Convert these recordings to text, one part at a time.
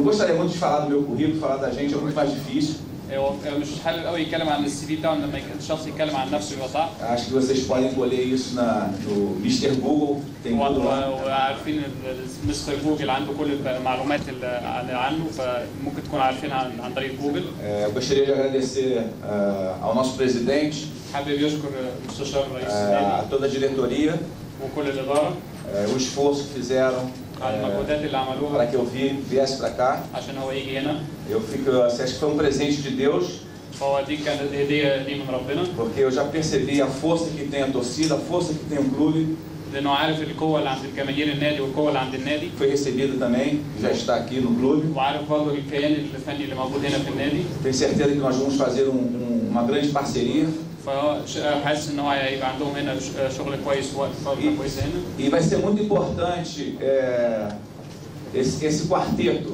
gostaria muito de falar do meu currículo, falar da gente é muito mais difícil. هو مش حابب قوي يتكلم عن السي في بتاعه لما الشخص يتكلم عن نفسه يبقى صعب Acho que vocês podem colher isso na, no Mr. Google, tem و- tudo lá. و- وعارفين ال- مستر جوجل عنده كل المعلومات اللي عن- عنه فممكن تكونوا عارفينها عن, عن طريق جوجل É, eu gostaria de agradecer ah, ao nosso presidente, حابب يشكر مستشار رئيس ah, النادي a toda a diretoria, وكل الاداره eh, o esforço que fizeram على eh, المجهودات اللي para عملوها que eu vi, viesse para cá. عشان هو يجي هنا Eu fico, assim, acho que foi um presente de Deus, فهو دي كانت هديه ليه من ربنا porque eu já percebi a força que tem a torcida, a força que tem o clube. لانه عارف القوه اللي عند الجماهير النادي والقوه اللي عند النادي Foi recebido também, já está aqui no clube. وعارف برضه الكيان الفني اللي موجود هنا في النادي Tenho certeza que nós vamos fazer um- um- uma grande parceria فهو ش- حاسس ان هو هيبقى عندهم هنا ش- شغل كويس ووقت فتره كويسه هنا e vai ser muito importante é, esse, esse quarteto.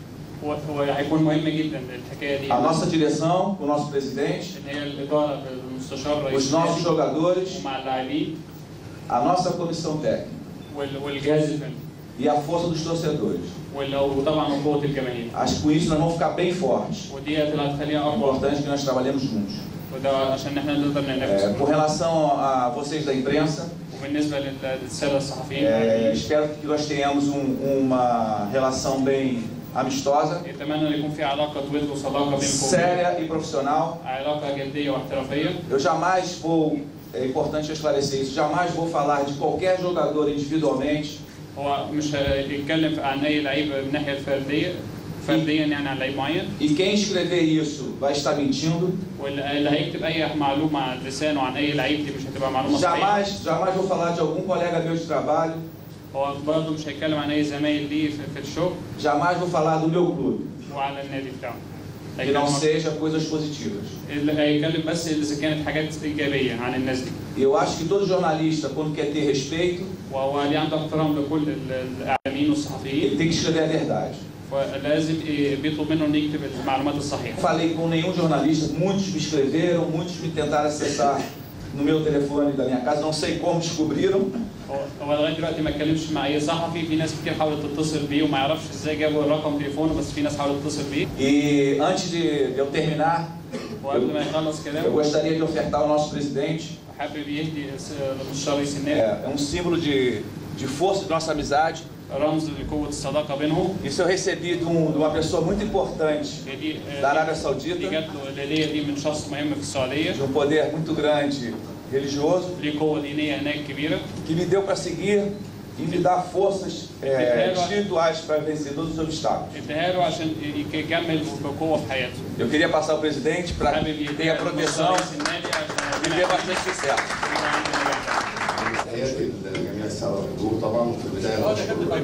هو هو هيكون مهم جدا الحكايه دي A nossa direção, o nosso presidente, ان هي الاداره بالمستشار رئيس os nossos النادي jogadores, ومع اللاعبين a nossa comissão técnica وال- والجهاز الفني e a força dos torcedores. وال- وطبعا قوه الجماهير Acho que com isso nós vamos ficar bem fortes. ودي اللي هتخليها É اقوى importante que nós trabalhemos juntos. وده عشان احنا نقدر É, ننافس com relação a vocês da imprensa, وبالنسبه لل- للساده الصحفيين é, espero que nós tenhamos um- uma relação bem amistosa, اتمنى ان يكون في علاقه ود وصداقه بينكم séria e profissional. علاقه جديه واحترافيه Eu jamais vou, é importante eu esclarecer isso, jamais vou falar de qualquer jogador individualmente, هو مش هيتكلم عن اي لعيب من الناحيه الفرديه فرديا يعني عن لعيب معين e quem escrever isso vai estar mentindo. واللي هيكتب اي معلومه عن لسانه عن اي لعيب دي مش هتبقى معلومه صحيحه Jamais, jamais vou falar de algum colega meu de trabalho, هو برضه مش هيتكلم عن اي زمايل ليه في, في الشغل jamais vou falar do meu clube, وعلى النادي بتاعه que não هيتكلم- seja coisas positivas. اللي هيتكلم بس اذا كانت حاجات ايجابيه عن الناس دي E eu acho que todo jornalista, quando quer ter respeito, وهو ليه عنده احترام لكل ال- الاعلاميين والصحفيين ele tem que escrever a verdade. فلازم ي- بيطلب منه انه يكتب المعلومات الصحيحه Falei com nenhum jornalista, muitos me escreveram, muitos me tentaram acessar no meu telefone da minha casa, não sei como descobriram. هو- هو لغايه دلوقتي ما اتكلمش مع اي صحفي في ناس كتير حاولت تتصل بيه وما يعرفش ازاي جابوا الرقم تليفونه بس في ناس حاولت تتصل بيه E antes de eu terminar, وقبل ما يخلص eu كلامه gostaria de ofertar ao nosso presidente. حابب يهدي س- لمستشار رئيس النادي É, é um símbolo de, de força de nossa amizade. رمز لقوه الصداقه بينهم Isso eu recebi de, um- de uma pessoa muito importante هي دي da Arábia دي Saudita, جات له الهديه دي من شخص مهم في السعوديه de um poder muito grande religioso, ليه قوه دينيه هناك كبيره que me deu para seguir e me dar forças é, espirituais para vencer todos os obstáculos. اداها له عشان ي- يكمل بقوه في حياته Eu queria passar ao presidente para حابب que tenha يديها proteção لمستشار رئيس النادي عشان e ربنا ter bastante sucesso. يبقى عنده نجاح. تحياتي لجميع الساده الحضور طبعا في البدايه أنا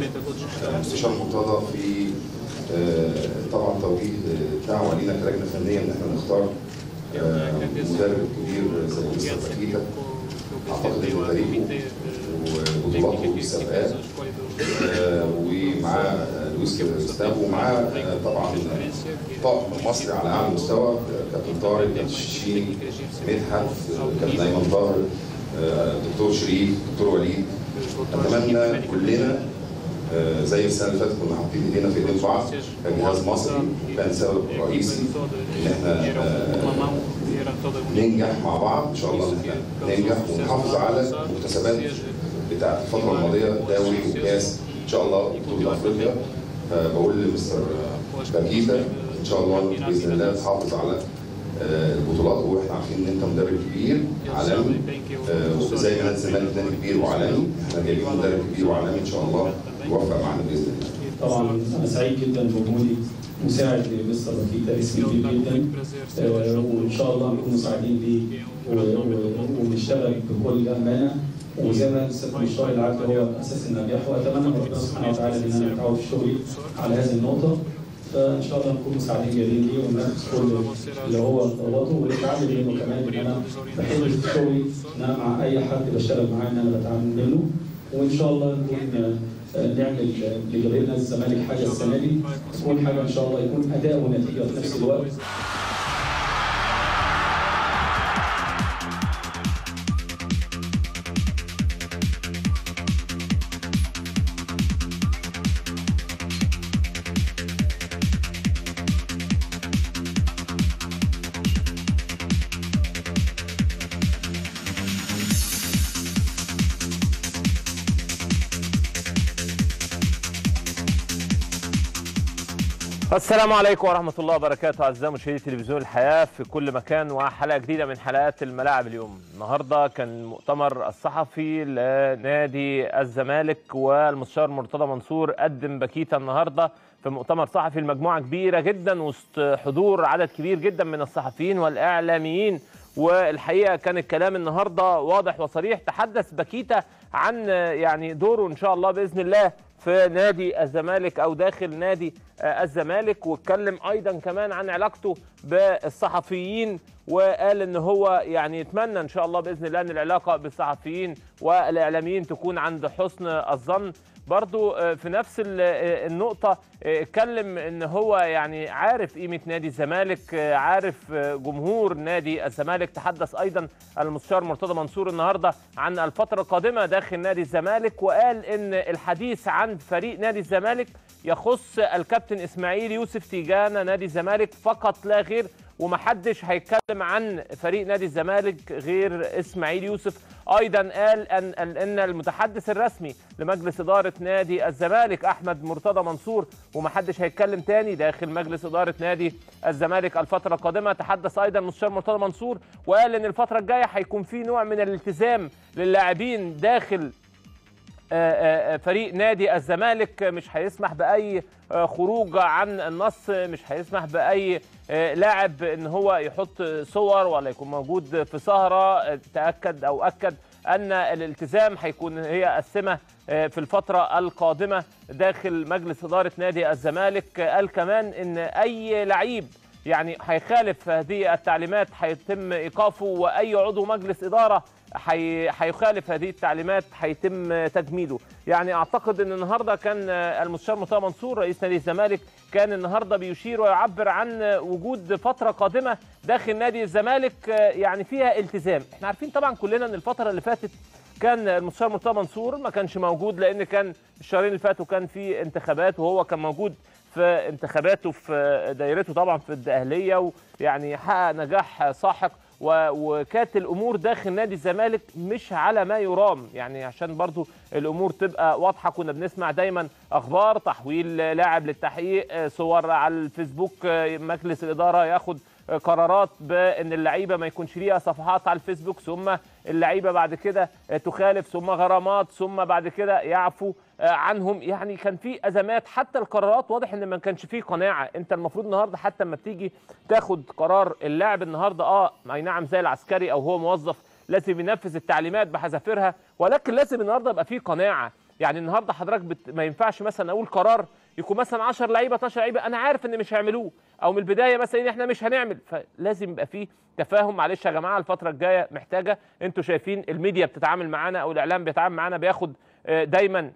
بشكر المستشار مرتضى في آه، طبعا توجيه آه، دعوه لينا كلجنه فنيه ان احنا نختار آه، مدرب كبير زي مستر بكيتا اعتقد انه تاريخه وبطولاته في السابقات آه، ومعاه آه، لويس جوستافو ومعاه آه، طبعا طاقم مصري على اعلى مستوى آه، كابتن طارق كابتن الشيشيني مدحت آه، كابتن ايمن طاهر آه، دكتور شريف دكتور وليد اتمنى كلنا آه، زي السنه اللي فاتت كنا حاطين ايدينا في ايدين بعض كجهاز مصري كان سبب رئيسي ان احنا آه، ننجح مع بعض ان شاء الله إن إحنا ننجح ونحافظ على المكتسبات بتاعت الفتره الماضيه دوري وكاس ان شاء الله بطوله افريقيا فبقول لمستر باكيتا ان شاء الله باذن الله تحافظ على آه، البطولات واحنا عارفين ان انت مدرب كبير عالمي آه، وزي ما نادي الزمالك نادي كبير وعالمي احنا جايبين مدرب كبير وعالمي ان شاء الله يوفق معانا باذن الله طبعا انا سعيد جدا بوجودي مساعد لمستر بكيتا اسم كبير جدا آه، وان شاء الله نكون مساعدين ليه و- و- ونشتغل بكل امانه وزي ما الاستاذ مشتاق العدل هو اساس النجاح واتمنى من ربنا سبحانه وتعالى ان انا اتعاون في شغلي على هذه النقطه فان شاء الله نكون مساعدين جيدين ليه وننفذ كل اللي هو طلباته ونتعلم منه كمان ان انا بحب في شغلي ان انا مع اي حد بشتغل معاه ان انا بتعلم منه وان شاء الله نكون آه، نعمل لجماهيرنا الزمالك حاجه السنه دي تكون حاجه ان شاء الله يكون اداء ونتيجه في نفس الوقت السلام عليكم ورحمة الله وبركاته أعزائي مشاهدي تلفزيون الحياة في كل مكان وحلقة جديدة من حلقات الملاعب اليوم النهاردة كان المؤتمر الصحفي لنادي الزمالك والمستشار مرتضى منصور قدم بكيتا النهاردة في مؤتمر صحفي المجموعة كبيرة جدا وسط حضور عدد كبير جدا من الصحفيين والإعلاميين والحقيقة كان الكلام النهاردة واضح وصريح تحدث بكيتا عن يعني دوره إن شاء الله بإذن الله في نادي الزمالك او داخل نادي الزمالك واتكلم ايضا كمان عن علاقته بالصحفيين وقال ان هو يعني يتمنى ان شاء الله باذن الله ان العلاقه بالصحفيين والاعلاميين تكون عند حسن الظن برضو في نفس النقطة اتكلم ان هو يعني عارف قيمة نادي الزمالك عارف جمهور نادي الزمالك تحدث ايضا المستشار مرتضى منصور النهاردة عن الفترة القادمة داخل نادي الزمالك وقال ان الحديث عن فريق نادي الزمالك يخص الكابتن اسماعيل يوسف تيجان نادي الزمالك فقط لا غير ومحدش هيتكلم عن فريق نادي الزمالك غير اسماعيل يوسف ايضا قال ان ان المتحدث الرسمي لمجلس اداره نادي الزمالك احمد مرتضى منصور ومحدش هيتكلم تاني داخل مجلس اداره نادي الزمالك الفتره القادمه تحدث ايضا المستشار مرتضى منصور وقال ان الفتره الجايه هيكون في نوع من الالتزام للاعبين داخل فريق نادي الزمالك مش هيسمح باي خروج عن النص مش هيسمح باي لاعب ان هو يحط صور ولا يكون موجود في سهره تاكد او اكد ان الالتزام هيكون هي السمه في الفتره القادمه داخل مجلس اداره نادي الزمالك قال كمان ان اي لعيب يعني هيخالف هذه التعليمات هيتم ايقافه واي عضو مجلس اداره هيخالف هذه التعليمات هيتم تجميله يعني اعتقد ان النهارده كان المستشار مرتضى منصور رئيس نادي الزمالك كان النهارده بيشير ويعبر عن وجود فتره قادمه داخل نادي الزمالك يعني فيها التزام احنا عارفين طبعا كلنا ان الفتره اللي فاتت كان المستشار مرتضى منصور ما كانش موجود لان كان الشهرين اللي فاتوا كان في انتخابات وهو كان موجود في انتخاباته في دايرته طبعا في الدقهليه ويعني حقق نجاح ساحق وكانت الامور داخل نادي الزمالك مش على ما يرام يعني عشان برضو الامور تبقى واضحه كنا بنسمع دايما اخبار تحويل لاعب للتحقيق صور على الفيسبوك مجلس الاداره ياخد قرارات بان اللعيبه ما يكونش ليها صفحات على الفيسبوك ثم اللعيبه بعد كده تخالف ثم غرامات ثم بعد كده يعفو عنهم يعني كان في ازمات حتى القرارات واضح ان ما كانش فيه قناعه انت المفروض النهارده حتى لما بتيجي تاخد قرار اللاعب النهارده اه اي نعم زي العسكري او هو موظف لازم ينفذ التعليمات بحذافيرها ولكن لازم النهارده يبقى فيه قناعه يعني النهارده حضرتك بت... ما ينفعش مثلا اقول قرار يكون مثلا 10 لعيبه 12 لعيبه انا عارف ان مش هيعملوه او من البدايه مثلا احنا مش هنعمل فلازم يبقى فيه تفاهم معلش يا جماعه الفتره الجايه محتاجه انتوا شايفين الميديا بتتعامل معانا او الاعلام بيتعامل معانا بياخد دايما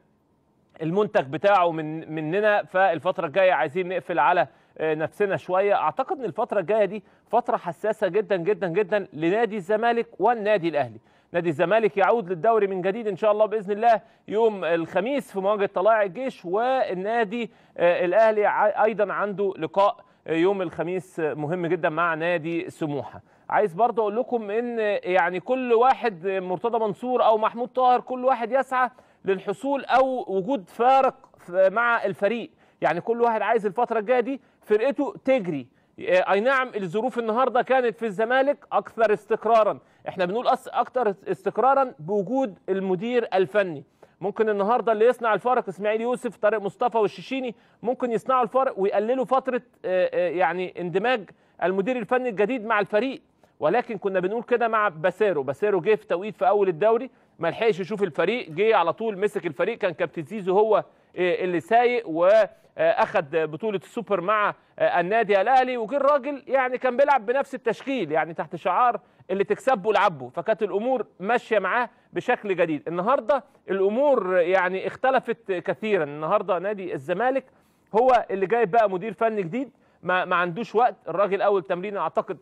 المنتج بتاعه من مننا فالفتره الجايه عايزين نقفل على نفسنا شويه اعتقد ان الفتره الجايه دي فتره حساسه جدا جدا جدا لنادي الزمالك والنادي الاهلي نادي الزمالك يعود للدوري من جديد ان شاء الله باذن الله يوم الخميس في مواجهه طلائع الجيش والنادي الاهلي ايضا عنده لقاء يوم الخميس مهم جدا مع نادي سموحه عايز برضه اقول لكم ان يعني كل واحد مرتضى منصور او محمود طاهر كل واحد يسعى للحصول او وجود فارق مع الفريق يعني كل واحد عايز الفتره الجايه دي فرقته تجري اي نعم الظروف النهارده كانت في الزمالك اكثر استقرارا احنا بنقول اكثر استقرارا بوجود المدير الفني ممكن النهارده اللي يصنع الفارق اسماعيل يوسف طارق مصطفى والشيشيني ممكن يصنعوا الفارق ويقللوا فتره يعني اندماج المدير الفني الجديد مع الفريق ولكن كنا بنقول كده مع باسيرو باسيرو جه في توقيت في اول الدوري ما لحقش يشوف الفريق جه على طول مسك الفريق كان كابتن زيزو هو اللي سايق واخد بطوله السوبر مع النادي الاهلي وجه الراجل يعني كان بيلعب بنفس التشكيل يعني تحت شعار اللي تكسبه العبه فكانت الامور ماشيه معاه بشكل جديد النهارده الامور يعني اختلفت كثيرا النهارده نادي الزمالك هو اللي جايب بقى مدير فني جديد ما, ما عندوش وقت الراجل اول تمرين اعتقد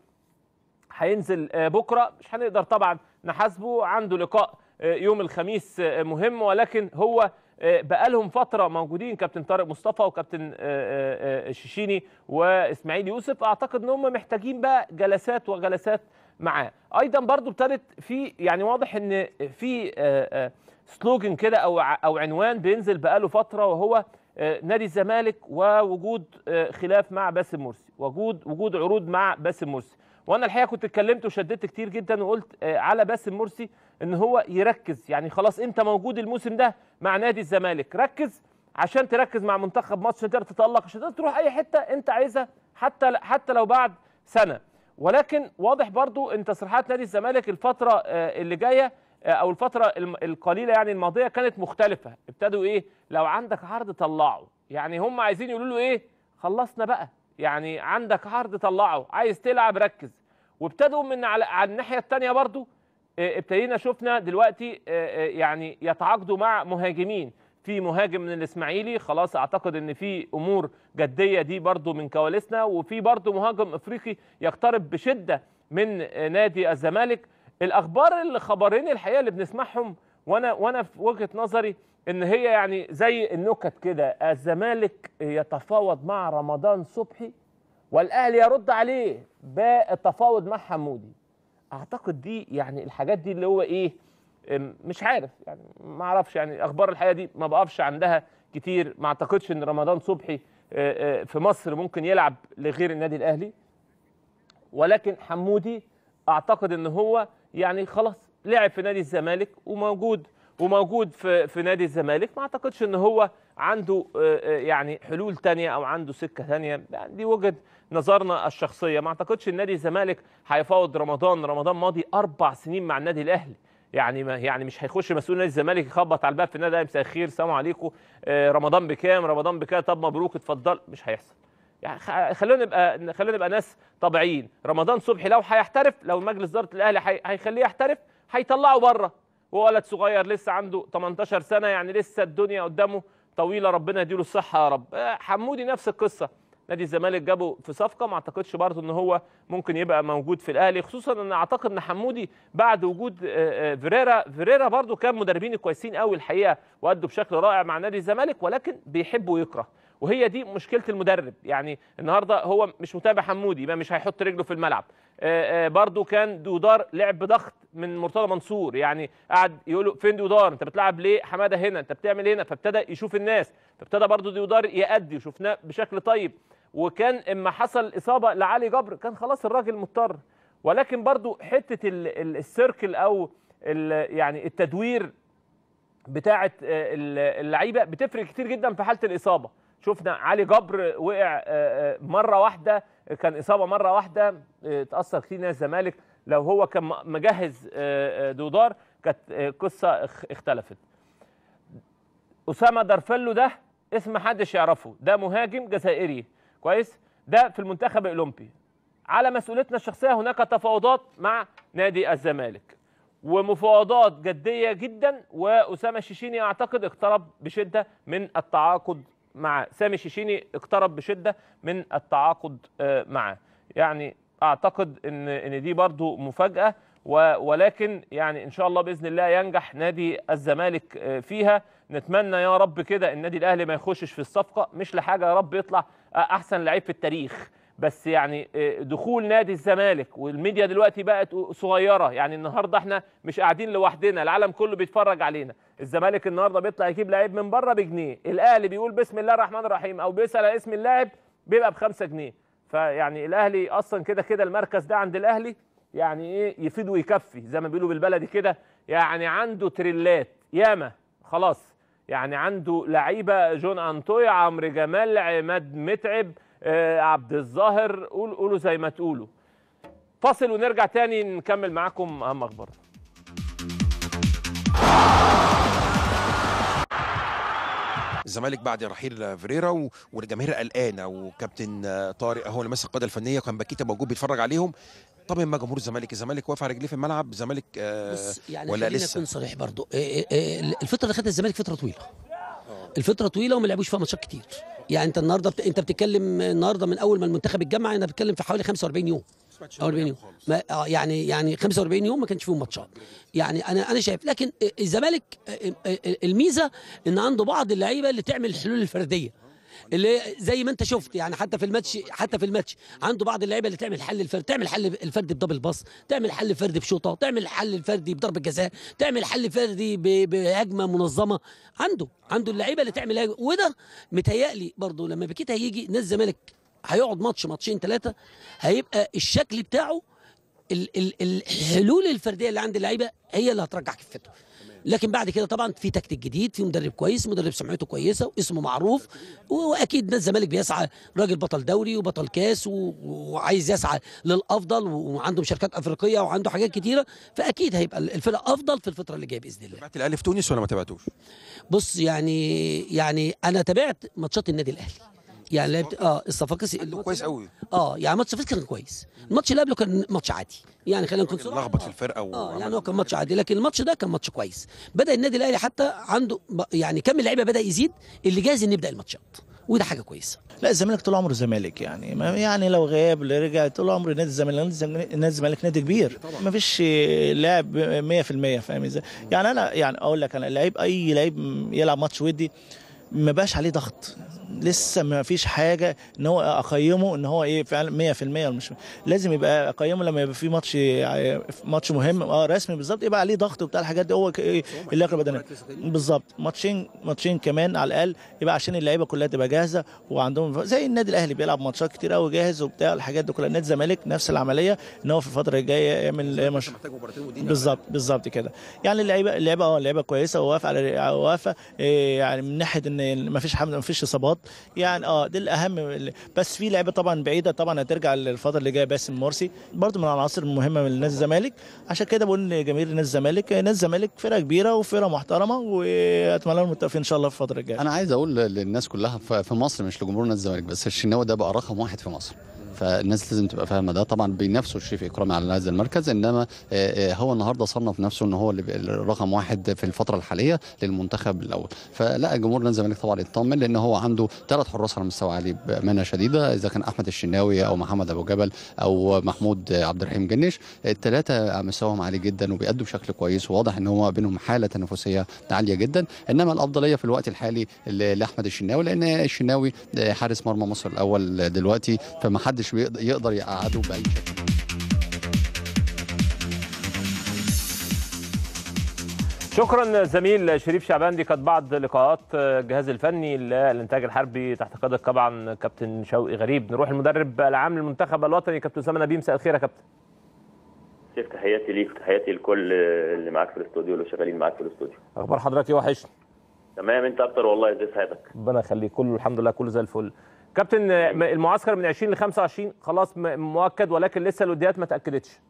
هينزل بكره مش هنقدر طبعا نحاسبه عنده لقاء يوم الخميس مهم ولكن هو بقى لهم فتره موجودين كابتن طارق مصطفى وكابتن الشيشيني واسماعيل يوسف اعتقد ان هم محتاجين بقى جلسات وجلسات معاه ايضا برضو ابتدت في يعني واضح ان في سلوجن كده او او عنوان بينزل بقاله فتره وهو آه، نادي الزمالك ووجود آه، خلاف مع باسم مرسي وجود وجود عروض مع باسم مرسي وانا الحقيقه كنت اتكلمت وشددت كتير جدا وقلت آه، على باسم مرسي ان هو يركز يعني خلاص انت موجود الموسم ده مع نادي الزمالك ركز عشان تركز مع منتخب مصر عشان تقدر تتالق عشان تقدر تروح اي حته انت عايزها حتى حتى لو بعد سنه ولكن واضح برضو ان تصريحات نادي الزمالك الفتره آه، اللي جايه آه، او الفتره الم- القليله يعني الماضيه كانت مختلفه ابتدوا ايه لو عندك عرض طلعه يعني هم عايزين يقولوا له ايه خلصنا بقى يعني عندك عرض طلعه عايز تلعب ركز وابتدوا من على, على الناحيه الثانيه برضو آه، ابتدينا شفنا دلوقتي آه، آه، يعني يتعاقدوا مع مهاجمين في مهاجم من الاسماعيلي خلاص اعتقد ان في امور جديه دي برضو من كواليسنا وفي برضو مهاجم افريقي يقترب بشده من آه، نادي الزمالك الاخبار الخبرين الحقيقه اللي بنسمعهم وانا وانا في وجهه نظري ان هي يعني زي النكت كده الزمالك يتفاوض مع رمضان صبحي والاهلي يرد عليه بالتفاوض مع حمودي اعتقد دي يعني الحاجات دي اللي هو ايه أم، مش عارف يعني ما اعرفش يعني اخبار الحقيقه دي ما بقفش عندها كتير ما اعتقدش ان رمضان صبحي آه، آه، في مصر ممكن يلعب لغير النادي الاهلي ولكن حمودي اعتقد ان هو يعني خلاص لعب في نادي الزمالك وموجود وموجود في في نادي الزمالك ما اعتقدش ان هو عنده آه، آه، يعني حلول تانية او عنده سكه تانية يعني دي وجهه نظرنا الشخصيه ما اعتقدش ان نادي الزمالك هيفاوض رمضان رمضان ماضي اربع سنين مع النادي الاهلي يعني ما يعني مش هيخش مسؤول نادي الزمالك يخبط على الباب في النادي مساء الخير السلام عليكم آه، رمضان بكام رمضان بكام طب مبروك اتفضل مش هيحصل يعني خ- خلونا نبقى خلونا نبقى ناس طبيعيين رمضان صبحي لو هيحترف لو مجلس اداره الاهلي هي- هيخليه يحترف هيطلعه بره هو ولد صغير لسه عنده 18 سنه يعني لسه الدنيا قدامه طويله ربنا يديله الصحه يا رب آه، حمودي نفس القصه نادي الزمالك جابه في صفقه ما اعتقدش برضه ان هو ممكن يبقى موجود في الاهلي خصوصا ان اعتقد ان حمودي بعد وجود آه، آه، فيريرا فيريرا برضه كان مدربين كويسين قوي الحقيقه وادوا بشكل رائع مع نادي الزمالك ولكن بيحب ويكره وهي دي مشكله المدرب يعني النهارده هو مش متابع حمودي يبقى مش هيحط رجله في الملعب آه، آه، برضو كان دودار لعب بضغط من مرتضى منصور يعني قعد يقول له فين دودار انت بتلعب ليه حماده هنا انت بتعمل هنا فابتدى يشوف الناس فابتدى برضو دودار يأدي وشفناه بشكل طيب وكان اما حصل اصابه لعلي جبر كان خلاص الراجل مضطر ولكن برضو حته ال- ال- السيركل او ال- يعني التدوير بتاعه آه، ال- اللعيبه بتفرق كتير جدا في حاله الاصابه شفنا علي جبر وقع آه، آه، مره واحده كان اصابه مره واحده آه، اتاثر كتير نادي الزمالك لو هو كان م- مجهز آه، آه، دودار كانت آه، قصه اخ- اختلفت اسامه درفلو ده اسم محدش يعرفه ده مهاجم جزائري كويس ده في المنتخب الاولمبي على مسؤوليتنا الشخصيه هناك تفاوضات مع نادي الزمالك ومفاوضات جديه جدا واسامه الشيشيني اعتقد اقترب بشده من التعاقد مع سامي الشيشيني اقترب بشده من التعاقد آه، معاه يعني اعتقد ان ان دي برضو مفاجاه و- ولكن يعني ان شاء الله باذن الله ينجح نادي الزمالك آه، فيها نتمنى يا رب كده النادي الاهلي ما يخشش في الصفقه مش لحاجه يا رب يطلع آه، احسن لعيب في التاريخ بس يعني آه، دخول نادي الزمالك والميديا دلوقتي بقت صغيره يعني النهارده احنا مش قاعدين لوحدنا العالم كله بيتفرج علينا الزمالك النهارده بيطلع يجيب لعيب من بره بجنيه الاهلي بيقول بسم الله الرحمن الرحيم او بيسال على اسم اللاعب بيبقى بخمسة جنيه فيعني الاهلي اصلا كده كده المركز ده عند الاهلي يعني ايه يفيد ويكفي زي ما بيقولوا بالبلدي كده يعني عنده تريلات ياما خلاص يعني عنده لعيبه جون انطوي عمرو جمال عماد متعب آه عبد الظاهر قول قولوا زي ما تقولوا فاصل ونرجع تاني نكمل معاكم اهم اخبار الزمالك بعد رحيل فيريرا و- والجماهير قلقانه وكابتن آه، طارق هو اللي ماسك القاده الفنيه وكان باكيتا موجود بيتفرج عليهم طبعا ما جمهور الزمالك الزمالك واقف على رجليه في الملعب الزمالك آه، بص يعني ولا خلينا لسه نكون صريح برضو إيه إيه إيه الفتره اللي خدها الزمالك فتره طويله الفتره طويله وما لعبوش فيها ماتشات كتير يعني انت النهارده بت... انت بتتكلم النهارده من اول ما المنتخب اتجمع انا بتكلم في حوالي 45 يوم 45 يوم ما آه يعني يعني 45 يوم ما كانش فيهم ماتشات يعني انا انا شايف لكن الزمالك الميزه ان عنده بعض اللعيبه اللي تعمل الحلول الفرديه اللي زي ما انت شفت يعني حتى في الماتش حتى في الماتش عنده بعض اللعيبه اللي تعمل حل الفرد تعمل حل الفردي بدبل باص تعمل حل فردي بشوطه تعمل حل الفردي بضربه جزاء تعمل حل فردي ب- بهجمه منظمه عنده عنده اللعيبه اللي تعمل هجمة. وده متهيألي برضه لما بكيت هيجي نادي الزمالك هيقعد ماتش ماتشين ثلاثه هيبقى الشكل بتاعه ال- ال- الحلول الفرديه اللي عند اللعيبه هي اللي هترجع كفته لكن بعد كده طبعا في تكتيك جديد في مدرب كويس مدرب سمعته كويسه واسمه معروف واكيد نادي الزمالك بيسعى راجل بطل دوري وبطل كاس و- وعايز يسعى للافضل وعنده مشاركات افريقيه وعنده حاجات كتيره فاكيد هيبقى الفرقه افضل في الفتره اللي جايه باذن الله تابعت الاهلي في تونس ولا ما تابعتوش؟ بص يعني يعني انا تابعت ماتشات النادي الاهلي يعني لعبت اه الصفاقسي كويس قوي اه يعني ماتش صفاقسي كان كويس الماتش اللي قبله كان ماتش عادي يعني خلينا نكون صراحة. لخبط في الفرقه اه وعمل- يعني هو كان ماتش عادي لكن الماتش ده كان ماتش كويس بدا النادي الاهلي حتى عنده ب- يعني كم اللعيبه بدا يزيد اللي جاهز ان يبدا الماتشات وده حاجه كويسه لا الزمالك طول عمره زمالك يعني ما يعني لو غاب اللي رجع طول عمره نادي الزمالك نادي الزمالك- نادي الزمالك نادي كبير ما فيش لاعب 100% فاهم ازاي يعني انا يعني اقول لك انا لعيب اي لعيب يلعب ماتش ودي ما بقاش عليه ضغط لسه ما فيش حاجه ان هو اقيمه ان هو ايه فعلا 100% ولا مش لازم يبقى اقيمه لما يبقى في ماتش ماتش مهم اه رسمي بالظبط يبقى عليه ضغط وبتاع الحاجات دي هو ك- ايه اللياقه البدنيه بالظبط ماتشين ماتشين كمان على الاقل يبقى عشان اللعيبه كلها تبقى جاهزه وعندهم زي النادي الاهلي بيلعب ماتشات كتير قوي جاهز وبتاع الحاجات دي كلها نادي الزمالك نفس العمليه ان هو في الفتره الجايه يعمل مش محتاج مباراتين ودين بالظبط بالظبط كده يعني اللعيبه اللعيبه اه اللعيبه كويسه ووافقه على وافقه إيه يعني من ناحيه ان ما فيش حمل ما فيش اصابات يعني اه دي الاهم بس في لعيبه طبعا بعيده طبعا هترجع الفتره اللي جايه باسم مرسي برضو من العناصر المهمه من نادي الزمالك عشان كده بقول لجماهير نادي الزمالك نادي الزمالك فرقه كبيره وفرقه محترمه واتمنى لهم التوفيق ان شاء الله في الفتره الجايه انا عايز اقول للناس كلها ف- في مصر مش لجمهور نادي الزمالك بس الشناوي ده بقى رقم واحد في مصر فالناس لازم تبقى فاهمه ده طبعا بينافسوا الشريف اكرامي على هذا المركز انما آه، آه، هو النهارده صنف نفسه ان هو اللي بي- الرقم واحد في الفتره الحاليه للمنتخب الاول فلا جمهور نادي الزمالك طبعا يطمن لان هو عنده ثلاث حراس على مستوى عالي بامانه شديده اذا كان احمد الشناوي او محمد ابو جبل او محمود عبد الرحيم جنش الثلاثه مستواهم عالي جدا وبيأدوا بشكل كويس وواضح ان هو بينهم حاله تنافسيه عاليه جدا انما الافضليه في الوقت الحالي ل- لاحمد الشناوي لان الشناوي حارس مرمى مصر الاول دلوقتي فما حدش بيقدر- يقدر يقعده باي شكل شكرا زميل شريف شعبان دي كانت بعض لقاءات الجهاز الفني للانتاج الحربي تحت قياده طبعا كابتن شوقي غريب نروح المدرب العام للمنتخب الوطني كابتن اسامه نبيه مساء الخير يا كابتن شيف تحياتي ليك وتحياتي لكل اللي معاك في الاستوديو واللي شغالين معاك في الاستوديو اخبار حضرتك ايه وحشني تمام انت اكتر والله ازاي حياتك ربنا يخليك كله الحمد لله كله زي الفل كابتن المعسكر من 20 ل 25 خلاص م- مؤكد ولكن لسه الوديات ما تاكدتش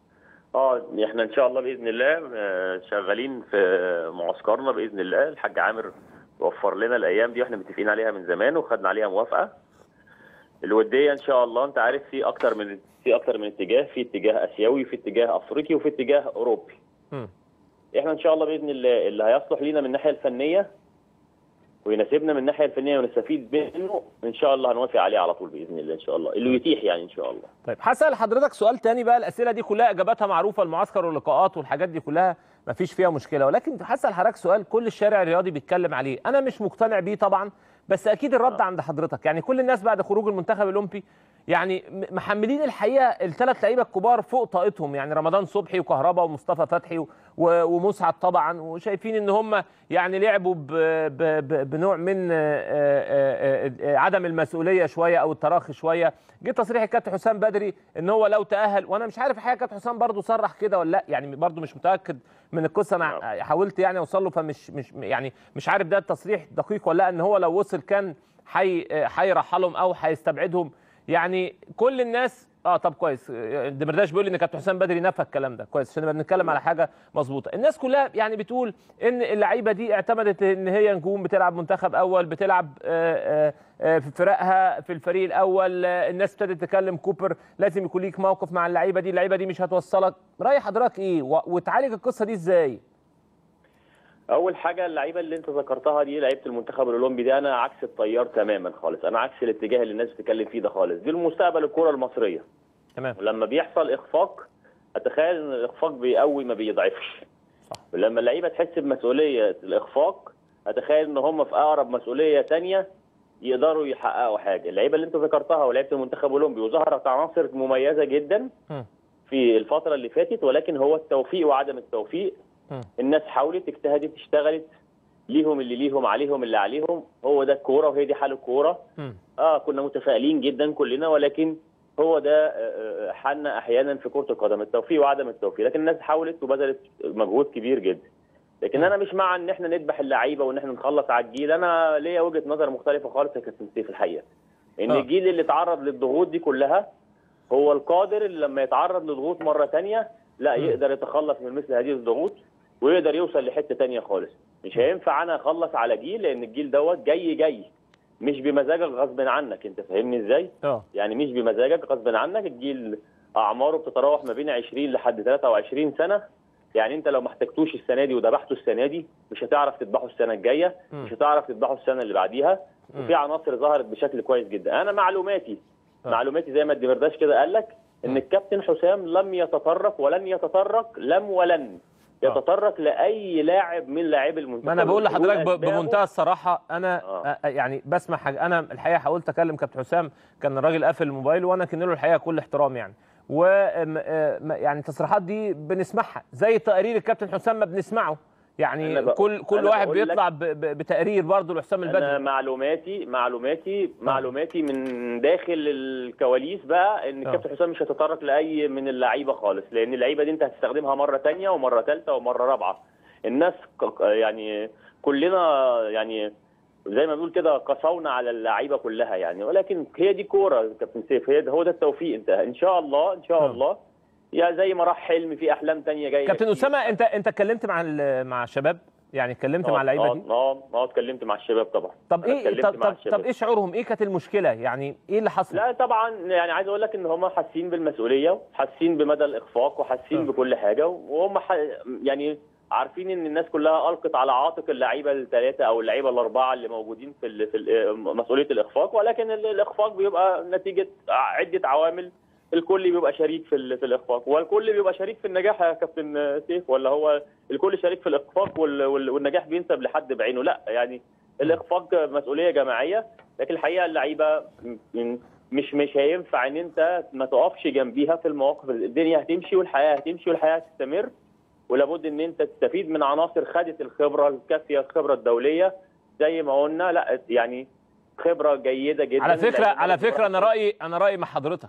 اه احنا ان شاء الله باذن الله آه، شغالين في معسكرنا باذن الله الحاج عامر وفر لنا الايام دي واحنا متفقين عليها من زمان وخدنا عليها موافقه الوديه ان شاء الله انت عارف في اكتر من في اكتر من اتجاه في اتجاه اسيوي في اتجاه افريقي وفي اتجاه اوروبي مم. احنا ان شاء الله باذن الله اللي هيصلح لينا من الناحيه الفنيه ويناسبنا من الناحيه الفنيه ونستفيد منه ان شاء الله هنوافق عليه على طول باذن الله ان شاء الله اللي يتيح يعني ان شاء الله طيب هسأل حضرتك سؤال تاني بقى الأسئلة دي كلها إجاباتها معروفة المعسكر واللقاءات والحاجات دي كلها مفيش فيها مشكلة ولكن هسأل حضرتك سؤال كل الشارع الرياضي بيتكلم عليه أنا مش مقتنع بيه طبعا بس أكيد الرد عند حضرتك يعني كل الناس بعد خروج المنتخب الأولمبي يعني م- محملين الحقيقة الثلاث لعيبة الكبار فوق طاقتهم يعني رمضان صبحي وكهربا ومصطفى فتحي و- و- ومسعد طبعا وشايفين ان هم يعني لعبوا ب ب ب بنوع من آه، آه، آه، آه، عدم المسؤوليه شويه او التراخي شويه جه تصريح الكابتن حسام بدري ان هو لو تاهل وانا مش عارف الحقيقه كابتن حسام برضه صرح كده ولا لا يعني برضه مش متاكد من القصه انا حاولت يعني اوصل له فمش مش يعني مش عارف ده التصريح دقيق ولا لا ان هو لو وصل كان حي هيرحلهم او هيستبعدهم يعني كل الناس اه طب كويس آه، دمرداش بيقول ان كابتن حسام بدري نفى الكلام ده كويس عشان نبقى بنتكلم على حاجه مظبوطه الناس كلها يعني بتقول ان اللعيبه دي اعتمدت ان هي نجوم بتلعب منتخب اول بتلعب آه، آه، آه، في فرقها في الفريق الاول آه، الناس ابتدت تكلم كوبر لازم يكون ليك موقف مع اللعيبه دي اللعيبه دي مش هتوصلك راي حضرتك ايه و- وتعالج القصه دي ازاي اول حاجه اللعيبه اللي انت ذكرتها دي لعيبه المنتخب الاولمبي دي انا عكس التيار تماما خالص انا عكس الاتجاه اللي الناس بتتكلم فيه ده خالص دي المستقبل الكره المصريه تمام ولما بيحصل اخفاق اتخيل ان الاخفاق بيقوي ما بيضعفش صح. ولما اللعيبه تحس بمسؤوليه الاخفاق اتخيل ان هم في اقرب مسؤوليه تانية يقدروا يحققوا حاجه اللعيبه اللي انت ذكرتها ولعيبه المنتخب الاولمبي وظهرت عناصر مميزه جدا مم. في الفتره اللي فاتت ولكن هو التوفيق وعدم التوفيق مم. الناس حاولت اجتهدت اشتغلت ليهم اللي ليهم عليهم اللي عليهم هو ده الكوره وهي دي حال الكوره مم. اه كنا متفائلين جدا كلنا ولكن هو ده آه، آه، حالنا احيانا في كره القدم التوفيق وعدم التوفيق لكن الناس حاولت وبذلت مجهود كبير جدا لكن انا مش مع ان احنا نذبح اللعيبه وان احنا نخلص على الجيل انا ليا وجهه نظر مختلفه خالص يا كابتن سيف الحقيقه ان آه. الجيل اللي اتعرض للضغوط دي كلها هو القادر اللي لما يتعرض لضغوط مره تانية لا مم. يقدر يتخلص من مثل هذه الضغوط ويقدر يوصل لحته تانية خالص مش هينفع انا اخلص على جيل لان الجيل دوت جاي جاي مش بمزاجك غصب عنك انت فاهمني ازاي اه يعني مش بمزاجك غصب عنك الجيل اعماره بتتراوح ما بين 20 لحد 23 سنه يعني انت لو ما احتجتوش السنه دي وذبحته السنه دي مش هتعرف تذبحه السنه الجايه مم. مش هتعرف تذبحه السنه اللي بعديها مم. وفي عناصر ظهرت بشكل كويس جدا انا معلوماتي آه. معلوماتي زي ما الدمرداش كده قال لك ان الكابتن حسام لم يتطرق ولن يتطرق لم ولن آه. يتطرق لاي لاعب من لاعبي المنتخب ما انا بقول لحضرتك ب- أسبابه. بمنتهى الصراحه انا آه. آه. يعني بسمع حاجه انا الحقيقه حاولت اكلم كابتن حسام كان الراجل قافل الموبايل وانا كان له الحقيقه كل احترام يعني و م- آه، م- يعني التصريحات دي بنسمعها زي تقارير الكابتن حسام ما بنسمعه يعني أنا بق- كل كل أنا واحد بقول لك- بيطلع ب- ب- بتقرير برضه لحسام انا البدري معلوماتي معلوماتي معلوماتي من داخل الكواليس بقى ان آه. الكابتن حسام مش هيتطرق لاي من اللعيبه خالص لان اللعيبه دي انت هتستخدمها مره تانية ومره ثالثه ومره رابعه الناس ك- يعني كلنا يعني زي ما بنقول كده قسونا على اللعيبه كلها يعني ولكن هي دي كوره يا كابتن سيف هي ده- هو ده التوفيق انت ان شاء الله ان شاء آه. الله يا زي ما راح حلم في احلام تانية جايه كابتن كتير. اسامه انت انت اتكلمت مع ال- مع الشباب يعني اتكلمت آه، مع اللعيبه دي اه اه اه اتكلمت مع الشباب طبعا طب أنا ايه اتكلمت طب مع طب, الشباب. طب ايه شعورهم ايه كانت المشكله يعني ايه اللي حصل لا طبعا يعني عايز اقول لك ان هم حاسين بالمسؤوليه وحاسين بمدى الاخفاق وحاسين آه. بكل حاجه وهم ح... يعني عارفين ان الناس كلها القت على عاتق اللعيبه الثلاثه او اللعيبه الاربعه اللي موجودين في ال... في ال... مسؤوليه الاخفاق ولكن ال- الاخفاق بيبقى نتيجه عده عوامل الكل بيبقى شريك في ال... في الاخفاق والكل بيبقى شريك في النجاح يا كابتن سيف ولا هو الكل شريك في الاخفاق وال... وال... والنجاح بينسب لحد بعينه لا يعني الاخفاق مسؤوليه جماعيه لكن الحقيقه اللعيبه م- مش مش هينفع ان انت ما تقفش جنبيها في المواقف الدنيا هتمشي والحياه هتمشي والحياه هتستمر ولابد ان انت تستفيد من عناصر خدت الخبره الكافيه الخبره الدوليه زي ما قلنا لا يعني خبره جيده جدا على فكره اللعيبة على خبرة فكره انا رايي انا رايي مع حضرتك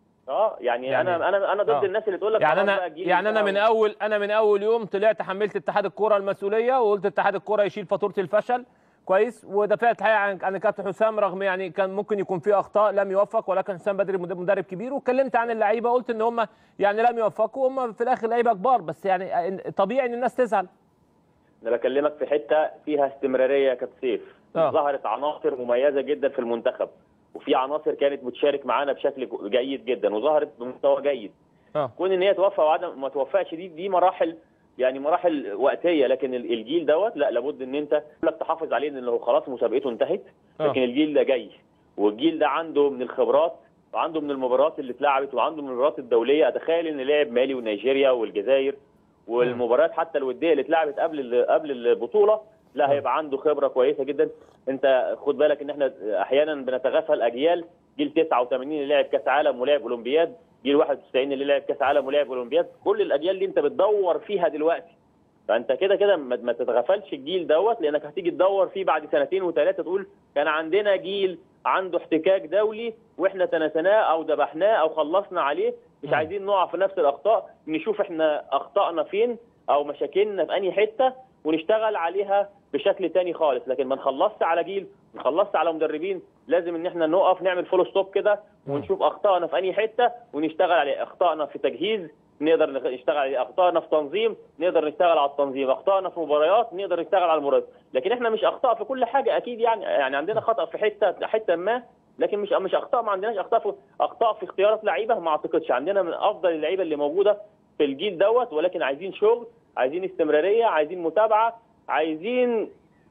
اه يعني, يعني- انا انا انا ضد آه. الناس اللي تقول لك يعني خلاص انا بقى الجيل يعني انا بتاع- من اول انا من اول يوم طلعت حملت اتحاد الكوره المسؤوليه وقلت اتحاد الكوره يشيل فاتوره الفشل كويس ودافعت الحقيقه عن عن كابتن حسام رغم يعني كان ممكن يكون في اخطاء لم يوفق ولكن حسام بدري مد- مدرب كبير واتكلمت عن اللعيبه قلت ان هم يعني لم يوفقوا هم في الاخر لعيبه كبار بس يعني طبيعي ان الناس تزعل انا بكلمك في حته فيها استمراريه يا كابتن سيف آه. ظهرت عناصر مميزه جدا في المنتخب وفي عناصر كانت بتشارك معانا بشكل جيد جدا وظهرت بمستوى جيد اه كون ان هي توفى وعدم ما توفقش دي دي مراحل يعني مراحل وقتيه لكن ال- الجيل دوت لا لابد ان انت لك تحافظ عليه لان هو خلاص مسابقته انتهت آه. لكن الجيل ده جاي والجيل ده عنده من الخبرات وعنده من المباريات اللي اتلعبت وعنده من المباريات الدوليه اتخيل ان لعب مالي ونيجيريا والجزائر والمباريات حتى الوديه اللي اتلعبت قبل ال- قبل البطوله لا هيبقى عنده خبره كويسه جدا انت خد بالك ان احنا احيانا بنتغافل اجيال جيل 89 اللي لعب كاس عالم ولعب اولمبياد جيل 91 اللي لعب كاس عالم ولعب اولمبياد كل الاجيال دي انت بتدور فيها دلوقتي فانت كده كده ما ما تتغفلش الجيل دوت لانك هتيجي تدور فيه بعد سنتين وثلاثه تقول كان عندنا جيل عنده احتكاك دولي واحنا تناسناه او ذبحناه او خلصنا عليه مش مم. عايزين نقع في نفس الاخطاء نشوف احنا اخطائنا فين او مشاكلنا في انهي حته ونشتغل عليها بشكل تاني خالص لكن ما نخلصش على جيل ما نخلصش على مدربين لازم ان احنا نقف نعمل فول ستوب كده ونشوف اخطائنا في انهي حته ونشتغل عليه اخطائنا في تجهيز نقدر نغ- نشتغل عليه اخطائنا في تنظيم نقدر نشتغل على التنظيم اخطائنا في مباريات نقدر نشتغل على المباريات لكن احنا مش اخطاء في كل حاجه اكيد يعني يعني عندنا خطا في حته حته ما لكن مش مش اخطاء ما عندناش اخطاء في اخطاء في اختيارات لعيبه ما اعتقدش عندنا من افضل اللعيبه اللي موجوده في الجيل دوت ولكن عايزين شغل عايزين استمراريه عايزين متابعه عايزين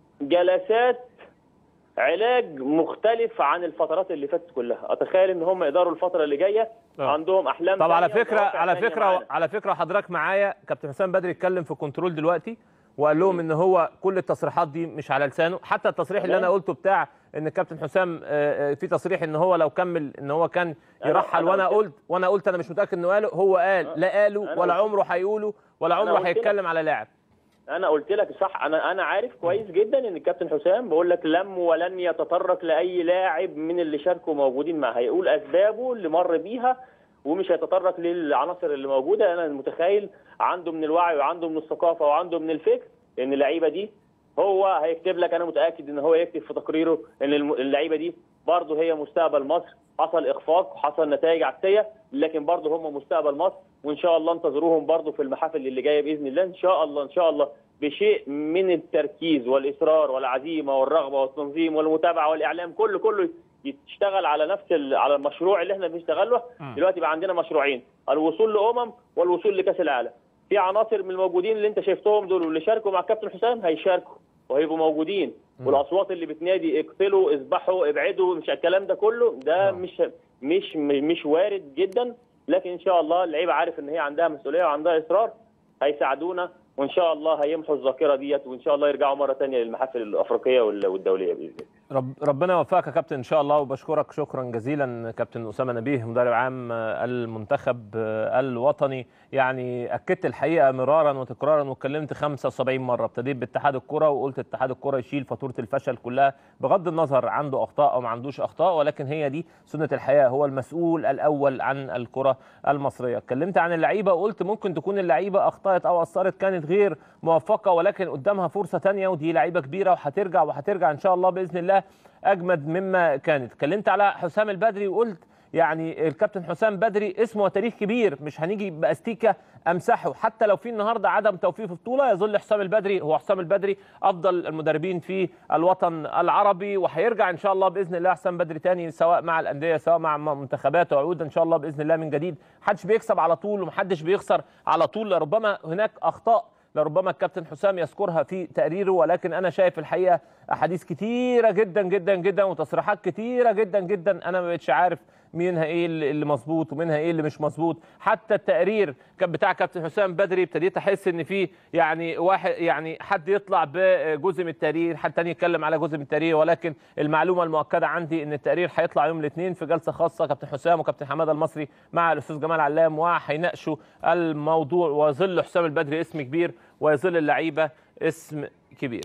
جلسات علاج مختلف عن الفترات اللي فاتت كلها اتخيل ان هم يقدروا الفتره اللي جايه آه. عندهم احلام طب على تانية فكره وطواقع على تانية فكره معانا. على فكره حضرتك معايا كابتن حسام بدري اتكلم في كنترول دلوقتي وقال لهم ان هو كل التصريحات دي مش على لسانه حتى التصريح اللي انا قلته بتاع ان الكابتن حسام آه، آه، في تصريح ان هو لو كمل ان هو كان أنا- يرحل أنا وانا قلت- قلت وانا قلت انا مش متاكد انه قاله هو قال لا قاله أنا ولا قلت- عمره هيقوله ولا أنا عمره قلت لك. هيتكلم على لاعب انا قلت لك صح انا انا عارف كويس جدا ان الكابتن حسام بقول لك لم ولن يتطرق لاي لاعب من اللي شاركوا موجودين معاه هيقول اسبابه اللي مر بيها ومش هيتطرق للعناصر اللي موجوده انا متخيل عنده من الوعي وعنده من الثقافه وعنده من الفكر ان اللعيبه دي هو هيكتب لك انا متاكد ان هو يكتب في تقريره ان الم- اللعيبه دي برضه هي مستقبل مصر حصل اخفاق وحصل نتائج عكسيه لكن برضه هم مستقبل مصر وان شاء الله انتظروهم برضه في المحافل اللي جايه باذن الله ان شاء الله ان شاء الله بشيء من التركيز والاصرار والعزيمه والرغبه والتنظيم والمتابعه والاعلام كله كله يشتغل على نفس ال- على المشروع اللي احنا بنشتغل له دلوقتي بقى عندنا مشروعين الوصول لامم والوصول لكاس العالم في عناصر من الموجودين اللي انت شايفتهم دول واللي شاركوا مع الكابتن حسام هيشاركوا وهيبقوا موجودين والاصوات اللي بتنادي اقتلوا اذبحوا ابعدوا مش الكلام ده كله ده مش مش مش وارد جدا لكن ان شاء الله اللعيبه عارف ان هي عندها مسؤوليه وعندها اصرار هيساعدونا وان شاء الله هيمحوا الذاكره ديت وان شاء الله يرجعوا مره ثانيه للمحافل الافريقيه وال- والدوليه باذن الله رب ربنا يوفقك يا كابتن ان شاء الله وبشكرك شكرا جزيلا كابتن اسامه نبيه مدرب عام آه، المنتخب آه، الوطني يعني اكدت الحقيقه مرارا وتكرارا واتكلمت 75 مره ابتديت باتحاد الكره وقلت اتحاد الكره يشيل فاتوره الفشل كلها بغض النظر عنده اخطاء او ما عندوش اخطاء ولكن هي دي سنه الحياه هو المسؤول الاول عن الكره المصريه اتكلمت عن اللعيبه وقلت ممكن تكون اللعيبه اخطات او اثرت كانت غير موفقه ولكن قدامها فرصه تانية ودي لعيبه كبيره وهترجع وهترجع ان شاء الله باذن الله اجمد مما كانت اتكلمت على حسام البدري وقلت يعني الكابتن حسام بدري اسمه وتاريخ كبير مش هنيجي باستيكه امسحه حتى لو في النهارده عدم توفيق في بطوله يظل حسام البدري هو حسام البدري افضل المدربين في الوطن العربي وهيرجع ان شاء الله باذن الله حسام بدري تاني سواء مع الانديه سواء مع منتخبات وعود ان شاء الله باذن الله من جديد محدش بيكسب على طول ومحدش بيخسر على طول ربما هناك اخطاء لربما الكابتن حسام يذكرها في تقريره ولكن انا شايف الحقيقه احاديث كتيره جدا جدا جدا وتصريحات كتيره جدا جدا انا ما بقتش عارف منها ايه اللي اللي مظبوط ومنها ايه اللي مش مظبوط حتى التقرير كان بتاع كابتن حسام بدري ابتديت احس ان في يعني واحد يعني حد يطلع بجزء من التقرير حد تاني يتكلم على جزء من التقرير ولكن المعلومه المؤكده عندي ان التقرير هيطلع يوم الاثنين في جلسه خاصه كابتن حسام وكابتن حماده المصري مع الاستاذ جمال علام وهيناقشوا الموضوع ويظل حسام البدري اسم كبير ويظل اللعيبه اسم كبير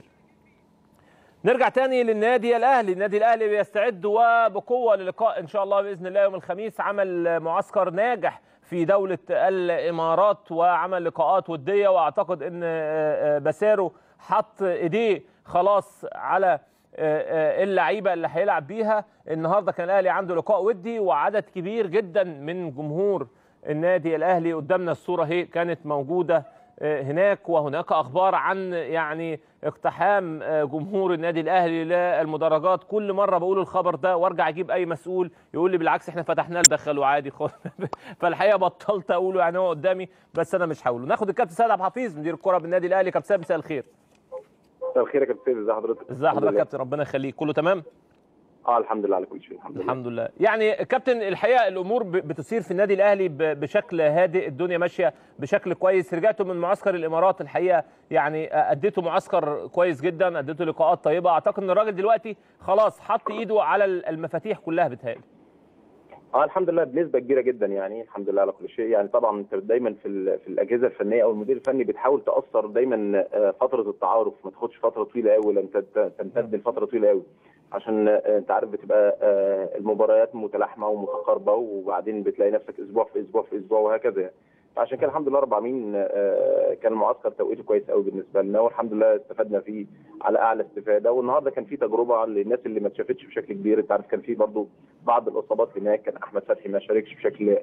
نرجع تاني للنادي الاهلي النادي الاهلي بيستعد وبقوه للقاء ان شاء الله باذن الله يوم الخميس عمل معسكر ناجح في دولة الإمارات وعمل لقاءات ودية وأعتقد أن بسارو حط إيديه خلاص على اللعيبة اللي هيلعب بيها النهاردة كان الأهلي عنده لقاء ودي وعدد كبير جدا من جمهور النادي الأهلي قدامنا الصورة هي كانت موجودة هناك وهناك اخبار عن يعني اقتحام جمهور النادي الاهلي للمدرجات كل مره بقول الخبر ده وارجع اجيب اي مسؤول يقول لي بالعكس احنا فتحناه دخلوا عادي خالص فالحقيقه بطلت اقوله يعني هو قدامي بس انا مش هقوله ناخد الكابتن سيد عبد الحفيظ مدير الكره بالنادي الاهلي كابتن سيد مساء الخير مساء الخير يا كابتن سيد ازي حضرتك ازي حضرتك يا كابتن ربنا يخليك كله تمام اه الحمد لله على كل شيء الحمد لله الحمد لله يعني كابتن الحقيقه الامور بتسير في النادي الاهلي بشكل هادئ الدنيا ماشيه بشكل كويس رجعتوا من معسكر الامارات الحقيقه يعني اديتوا معسكر كويس جدا اديتوا لقاءات طيبه اعتقد ان الراجل دلوقتي خلاص حط ايده على المفاتيح كلها بتهيألي اه الحمد لله بنسبه كبيره جدا يعني الحمد لله على كل شيء يعني طبعا انت دايما في في الاجهزه الفنيه او المدير الفني بتحاول تاثر دايما فتره التعارف ما تاخدش فتره طويله قوي ولا تمتد لفتره طويله قوي عشان انت عارف بتبقى المباريات متلاحمه ومتقاربه وبعدين بتلاقي نفسك اسبوع في اسبوع في اسبوع وهكذا يعني فعشان كده الحمد لله رب العالمين كان المعسكر توقيته كويس قوي بالنسبه لنا والحمد لله استفدنا فيه على اعلى استفاده والنهارده كان في تجربه للناس اللي ما اتشافتش بشكل كبير انت عارف كان في برضه بعض الاصابات هناك كان احمد فتحي ما شاركش بشكل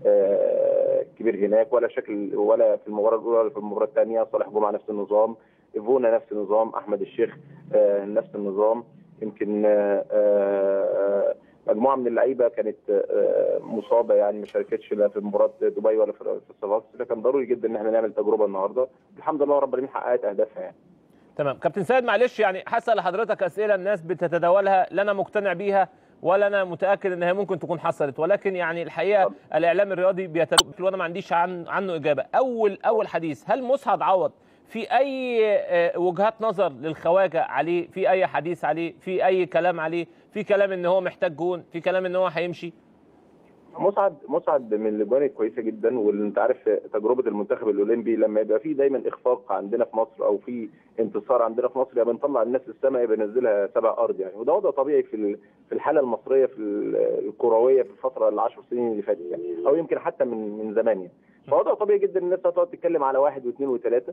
كبير هناك ولا شكل ولا في المباراه الاولى ولا في المباراه الثانيه صالح جمعه نفس النظام ايفونا نفس النظام احمد الشيخ نفس النظام يمكن مجموعه من اللعيبه كانت مصابه يعني ما شاركتش لا في مباراه دبي ولا في الصفاقس فكان ضروري جدا ان احنا نعمل تجربه النهارده الحمد لله رب العالمين حققت اهدافها يعني تمام كابتن سيد معلش يعني هسال لحضرتك اسئله الناس بتتداولها لا انا مقتنع بيها ولا انا متاكد ان هي ممكن تكون حصلت ولكن يعني الحقيقه طب. الاعلام الرياضي بيتداول وانا ما عنديش عن عنه اجابه اول اول حديث هل مسعد عوض في اي آه، وجهات نظر للخواجه عليه في اي حديث عليه في اي كلام عليه في كلام ان هو محتاج جون في كلام ان هو هيمشي مسعد مسعد من الاجوان الكويسه جدا واللي انت عارف تجربه المنتخب الاولمبي لما يبقى في دايما اخفاق عندنا في مصر او في انتصار عندنا في مصر يبقى بنطلع الناس السماء يبقى ننزلها سبع ارض يعني وده وضع طبيعي في ال- في الحاله المصريه في ال- الكرويه في الفتره العشر سنين اللي فاتت يعني او يمكن حتى من من زمان يعني فوضع طبيعي جدا الناس هتقعد تتكلم على واحد واثنين وثلاثه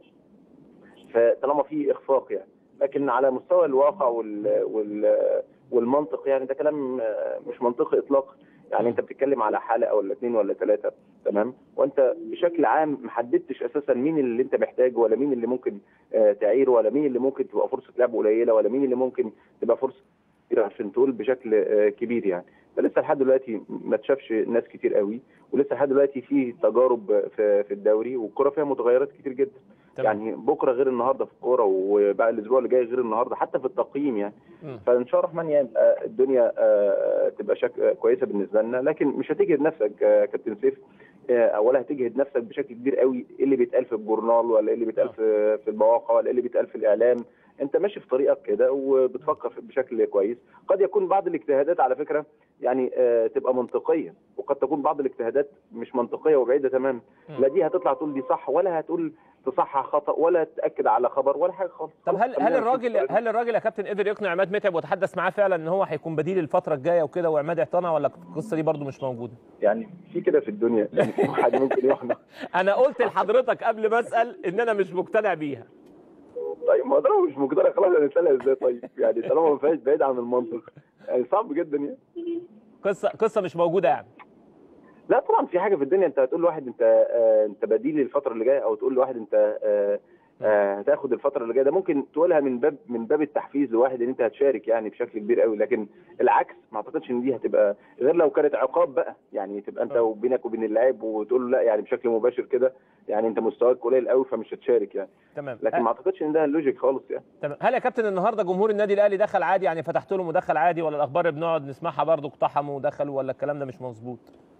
فطالما في اخفاق يعني لكن على مستوى الواقع وال وال والمنطق يعني ده كلام آه، مش منطقي اطلاقا يعني انت بتتكلم على حاله او اثنين ولا ثلاثه تمام وانت بشكل عام ما حددتش اساسا مين اللي انت محتاجه ولا مين اللي ممكن آه، تعيره ولا مين اللي ممكن تبقى فرصه لعب قليله ولا مين اللي ممكن تبقى فرصه كبيرة عشان تقول بشكل آه، كبير يعني فلسه لحد دلوقتي ما تشافش ناس كتير قوي ولسه لحد دلوقتي في تجارب في في الدوري والكره فيها متغيرات كتير جدا تمام. يعني بكره غير النهارده في الكوره وبقى الاسبوع اللي جاي غير النهارده حتى في التقييم يعني مم. فان شاء الله الرحمن يعني يبقى الدنيا آه، تبقى شك... آه، كويسه بالنسبه لنا لكن مش هتجهد نفسك آه، كابتن سيف آه، ولا هتجهد نفسك بشكل كبير قوي ايه اللي بيتقال في الجورنال ولا ايه اللي بيتقال في في المواقع ولا ايه اللي بيتقال في الاعلام انت ماشي في طريقك كده وبتفكر في- بشكل كويس قد يكون بعض الاجتهادات على فكره يعني آه، تبقى منطقيه وقد تكون بعض الاجتهادات مش منطقيه وبعيده تماما لا دي هتطلع تقول دي صح ولا هتقول تصحح خطا ولا تاكد على خبر ولا حاجه خالص طب هل خلاص، هل خلينا نشوف الراجل طريقتنا. هل الراجل يا كابتن قدر يقنع عماد متعب وتحدث معاه فعلا ان هو هيكون بديل الفتره الجايه وكده وعماد اقتنع ولا القصه دي برضو مش موجوده يعني في كده في الدنيا يعني في واحد ممكن يقنع انا قلت لحضرتك قبل ما اسال ان انا مش مقتنع بيها طيب ما طالما مش مقتنع خلاص هنسالها ازاي طيب يعني طالما ما فيهاش بعيد عن المنطق يعني صعب جدا يعني قصه قصه مش موجوده يعني لا طبعا في حاجه في الدنيا انت هتقول لواحد انت آه انت بديل الفتره اللي جايه او تقول لواحد انت آه آه هتاخد الفتره اللي جايه ده ممكن تقولها من باب من باب التحفيز لواحد ان انت هتشارك يعني بشكل كبير قوي لكن العكس ما اعتقدش ان دي هتبقى غير لو كانت عقاب بقى يعني تبقى انت وبينك وبين اللاعب وتقول له لا يعني بشكل مباشر كده يعني انت مستواك قليل قوي فمش هتشارك يعني تمام لكن ما اعتقدش ان ده اللوجيك خالص يعني تمام هل يا كابتن النهارده جمهور النادي الاهلي دخل عادي يعني فتحت له مدخل عادي ولا الاخبار اللي بنقعد نسمعها برضو اقتحموا ودخلوا ولا الكلام ده مش مظبوط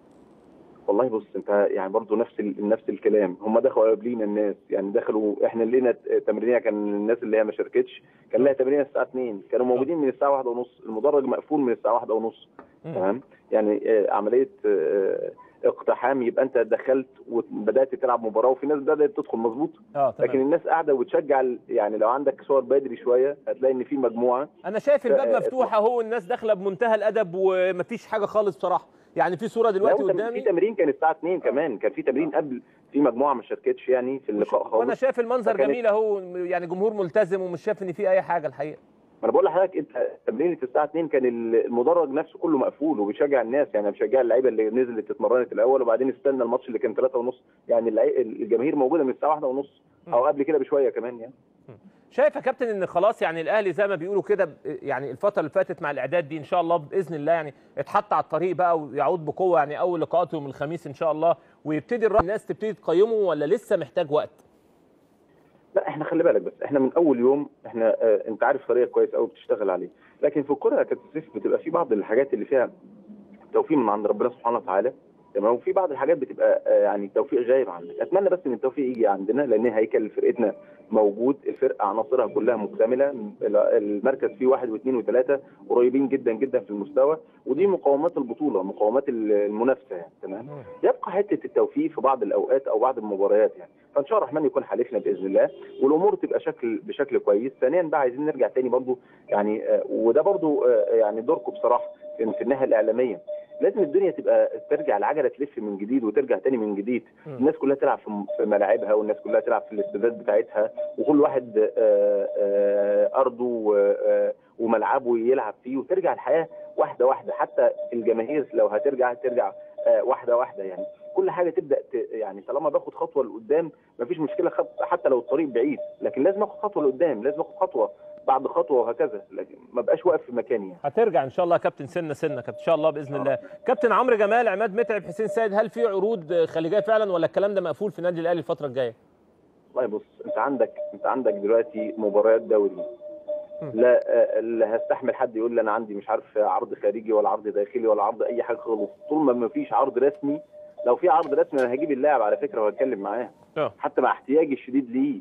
والله بص انت يعني برضه نفس ال... نفس الكلام هم دخلوا قبلينا الناس يعني دخلوا احنا لينا تمرينيه كان الناس اللي هي ما شاركتش كان لها تمرينيه الساعه 2 كانوا موجودين من الساعه 1 ونص المدرج مقفول من الساعه 1 ونص تمام يعني آه، عمليه آه، اقتحام يبقى انت دخلت وبدات تلعب مباراه وفي ناس بدات تدخل مظبوط اه لكن تمام الناس قاعده وبتشجع ال- يعني لو عندك صور بدري شويه هتلاقي ان في مجموعه انا شايف الباب آه، مفتوح اهو الناس داخله بمنتهى الادب ومفيش حاجه خالص بصراحه يعني في صوره دلوقتي لا، وتم- قدامي في تمرين كان الساعه 2 كمان كان في تمرين قبل في مجموعه ما شاركتش يعني في اللقاء خالص وانا شايف المنظر فكانت- جميل اهو يعني جمهور ملتزم ومش شايف ان في اي حاجه الحقيقه ما انا بقول لحضرتك انت تمرينه الساعه 2 كان ال- المدرج نفسه كله مقفول وبيشجع الناس يعني بيشجع اللعيبه اللي نزلت اتمرنت الاول وبعدين استنى الماتش اللي كان 3 ونص يعني اللعي- الجماهير موجوده من الساعه 1 ونص او قبل كده بشويه كمان يعني شايف يا كابتن ان خلاص يعني الاهلي زي ما بيقولوا كده ب- يعني الفتره اللي فاتت مع الاعداد دي ان شاء الله باذن الله يعني اتحط على الطريق بقى ويعود بقوه يعني اول لقاءاته يوم الخميس ان شاء الله ويبتدي الر- الناس تبتدي تقيمه ولا لسه محتاج وقت لا احنا خلي بالك بس احنا من اول يوم احنا اه انت عارف طريقه كويس قوي بتشتغل عليه لكن في الكوره يا كابتن سيف بتبقى في بعض الحاجات اللي فيها توفيق من عند ربنا سبحانه وتعالى تمام وفي بعض الحاجات بتبقى آه، يعني توفيق غايب عنك اتمنى بس ان التوفيق يجي عندنا لان هيكل فرقتنا موجود الفرقه عناصرها كلها مكتمله ال- المركز فيه واحد واثنين وثلاثه قريبين جدا جدا في المستوى ودي مقومات البطوله مقومات ال- المنافسه يعني تمام يبقى حته التوفيق في بعض الاوقات او بعض المباريات يعني فان شاء الله الرحمن يكون حالفنا باذن الله والامور تبقى شكل بشكل كويس ثانيا بقى عايزين نرجع تاني برضو يعني آه، وده برضو آه، يعني دوركم بصراحه في في الناحيه الاعلاميه لازم الدنيا تبقى ترجع العجله تلف من جديد وترجع تاني من جديد الناس كلها تلعب في في ملاعبها والناس كلها تلعب في الاستادات بتاعتها وكل واحد آه، آه، ارضه و- آه، وملعبه يلعب فيه وترجع الحياه واحده واحده حتى الجماهير لو هترجع ترجع آه، واحده واحده يعني كل حاجه تبدا ت- يعني طالما باخد خطوه لقدام مفيش مشكله خط حتى لو الطريق بعيد لكن لازم اخد خطوه لقدام لازم اخد خطوه بعد خطوه وهكذا لكن ما بقاش واقف في مكاني يعني. هترجع ان شاء الله يا كابتن سنه سنه كابتن ان شاء الله باذن الله كابتن عمرو جمال عماد متعب حسين سيد هل في عروض خليجيه فعلا ولا الكلام ده مقفول في النادي الاهلي الفتره الجايه والله بص انت عندك انت عندك دلوقتي مباريات دوري لا آه، لا هستحمل حد يقول لي انا عندي مش عارف عرض خارجي ولا عرض داخلي ولا عرض اي حاجه خالص طول ما ما فيش عرض رسمي لو في عرض رسمي انا هجيب اللاعب على فكره وهتكلم معاه اه حتى مع احتياجي الشديد ليه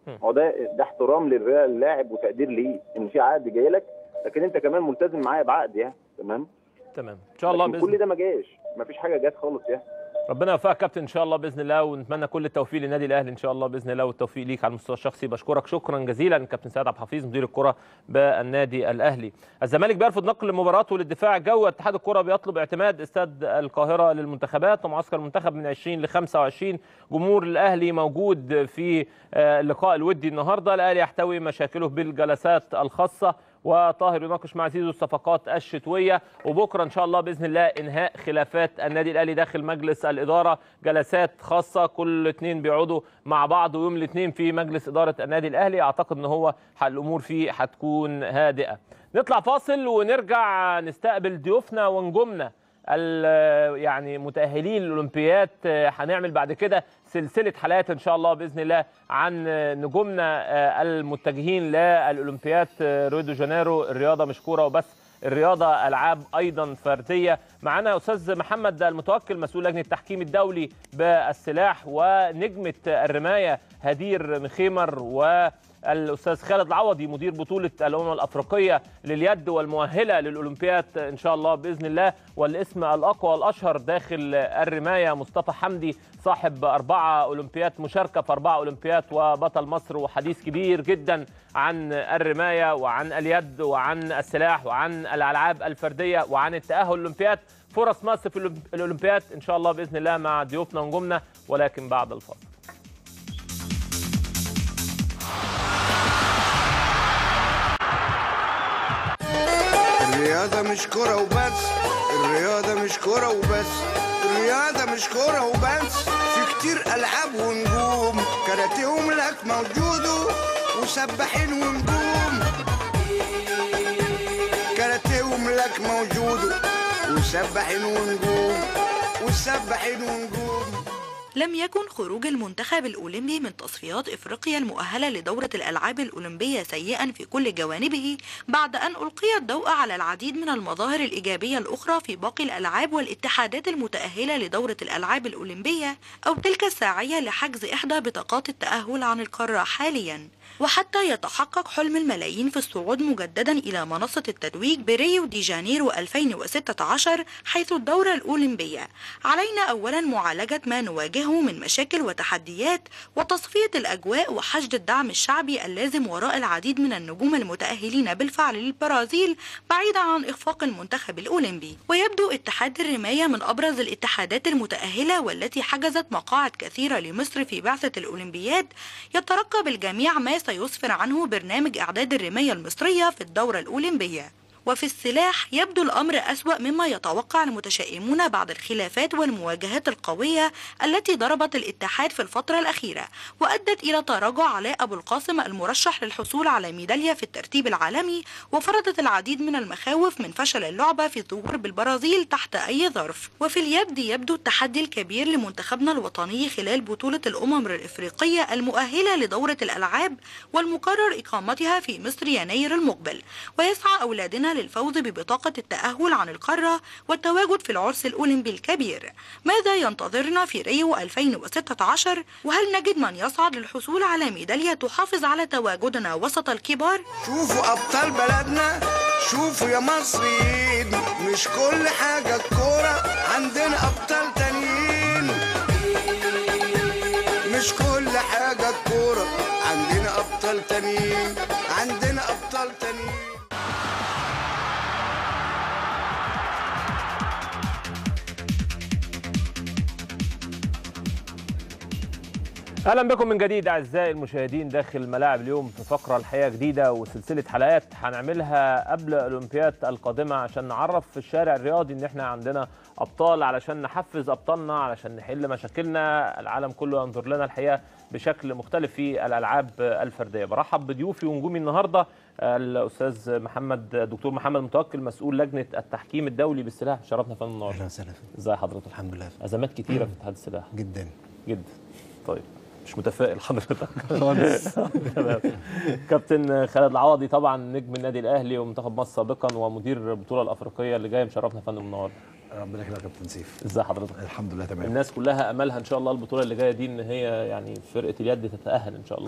هو ده ده احترام للاعب وتقدير ليه ان في عقد جاي لك لكن انت كمان ملتزم معايا بعقد يعني تمام تمام ان شاء الله لكن باذن كل ده ما جاش ما فيش حاجه جت خالص يعني ربنا يوفقك كابتن ان شاء الله باذن الله ونتمنى كل التوفيق للنادي الاهلي ان شاء الله باذن الله والتوفيق ليك على المستوى الشخصي بشكرك شكرا جزيلا كابتن سيد عبد الحفيظ مدير الكره بالنادي الاهلي الزمالك بيرفض نقل مباراته للدفاع الجوي اتحاد الكره بيطلب اعتماد استاد القاهره للمنتخبات ومعسكر المنتخب من 20 ل 25 جمهور الاهلي موجود في آه، اللقاء الودي النهارده الاهلي يحتوي مشاكله بالجلسات الخاصه وطاهر يناقش مع زيزو الصفقات الشتويه وبكره ان شاء الله باذن الله انهاء خلافات النادي الاهلي داخل مجلس الاداره جلسات خاصه كل اثنين بيقعدوا مع بعض ويوم الاثنين في مجلس اداره النادي الاهلي اعتقد ان هو الامور فيه هتكون هادئه نطلع فاصل ونرجع نستقبل ضيوفنا ونجومنا ال- يعني متاهلين الاولمبياد هنعمل بعد كده سلسله حلقات ان شاء الله باذن الله عن نجومنا المتجهين للاولمبياد ريو دي جانيرو الرياضه مش كوره وبس الرياضه العاب ايضا فرديه معانا استاذ محمد المتوكل مسؤول لجنه التحكيم الدولي بالسلاح ونجمه الرمايه هدير مخيمر و الاستاذ خالد العوضي مدير بطوله الامم الافريقيه لليد والمؤهله للاولمبياد ان شاء الله باذن الله والاسم الاقوى والاشهر داخل الرمايه مصطفى حمدي صاحب اربعه اولمبياد مشاركه في اربعه اولمبياد وبطل مصر وحديث كبير جدا عن الرمايه وعن اليد وعن السلاح وعن الالعاب الفرديه وعن التاهل للاولمبياد فرص مصر في الأولمب- الاولمبياد ان شاء الله باذن الله مع ضيوفنا ونجومنا ولكن بعد الفاصل الرياضة مش كرة وبس الرياضة مش كرة وبس الرياضة مش كرة وبس في كتير ألعاب ونجوم كاراتيه وملاك موجود وسباحين ونجوم كاراتيه وملاك موجود وسباحين ونجوم وسباحين ونجوم لم يكن خروج المنتخب الأولمبي من تصفيات إفريقيا المؤهلة لدورة الألعاب الأولمبية سيئا في كل جوانبه بعد أن ألقي الضوء على العديد من المظاهر الإيجابية الأخرى في باقي الألعاب والاتحادات المتأهلة لدورة الألعاب الأولمبية أو تلك الساعية لحجز إحدى بطاقات التأهل عن القارة حاليا وحتى يتحقق حلم الملايين في الصعود مجددا إلى منصة التتويج بريو دي جانيرو 2016 حيث الدورة الأولمبية علينا أولا معالجة ما نواجهه من مشاكل وتحديات وتصفية الأجواء وحشد الدعم الشعبي اللازم وراء العديد من النجوم المتأهلين بالفعل للبرازيل بعيدا عن إخفاق المنتخب الأولمبي ويبدو اتحاد الرماية من أبرز الاتحادات المتأهلة والتي حجزت مقاعد كثيرة لمصر في بعثة الأولمبياد يترقب الجميع ما سيسفر عنه برنامج إعداد الرماية المصرية في الدورة الأولمبية وفي السلاح يبدو الأمر أسوأ مما يتوقع المتشائمون بعد الخلافات والمواجهات القوية التي ضربت الاتحاد في الفترة الأخيرة وأدت إلى تراجع علاء أبو القاسم المرشح للحصول على ميدالية في الترتيب العالمي وفرضت العديد من المخاوف من فشل اللعبة في الظهور بالبرازيل تحت أي ظرف وفي اليد يبدو التحدي الكبير لمنتخبنا الوطني خلال بطولة الأمم الإفريقية المؤهلة لدورة الألعاب والمقرر إقامتها في مصر يناير المقبل ويسعى أولادنا للفوز ببطاقة التأهل عن القارة والتواجد في العرس الأولمبي الكبير ماذا ينتظرنا في ريو 2016 وهل نجد من يصعد للحصول على ميدالية تحافظ على تواجدنا وسط الكبار؟ شوفوا أبطال بلدنا شوفوا يا مصريين مش كل حاجة الكورة عندنا أبطال تانيين مش كل حاجة الكورة عندنا أبطال تانيين عندنا أبطال تانيين اهلا بكم من جديد اعزائي المشاهدين داخل ملاعب اليوم في فقره الحقيقه جديده وسلسله حلقات هنعملها قبل الاولمبياد القادمه عشان نعرف في الشارع الرياضي ان احنا عندنا ابطال علشان نحفز ابطالنا علشان نحل مشاكلنا العالم كله ينظر لنا الحقيقه بشكل مختلف في الالعاب الفرديه برحب بضيوفي ونجومي النهارده الاستاذ محمد الدكتور محمد متوكل مسؤول لجنه التحكيم الدولي بالسلاح شرفنا فندم النهارده اهلا وسهلا ازي حضرتك الحمد لله ازمات كتيره في اتحاد السلاح جدا جدا طيب مش متفائل حضرتك خالص. تمام كابتن خالد العوضي طبعا نجم النادي الاهلي ومنتخب مصر سابقا ومدير البطوله الافريقيه اللي جايه مشرفنا يا فندم النهارده ربنا يخليك يا كابتن سيف ازي حضرتك الحمد لله تمام الناس كلها املها ان شاء الله البطوله اللي جايه دي ان هي يعني فرقه اليد تتاهل ان شاء الله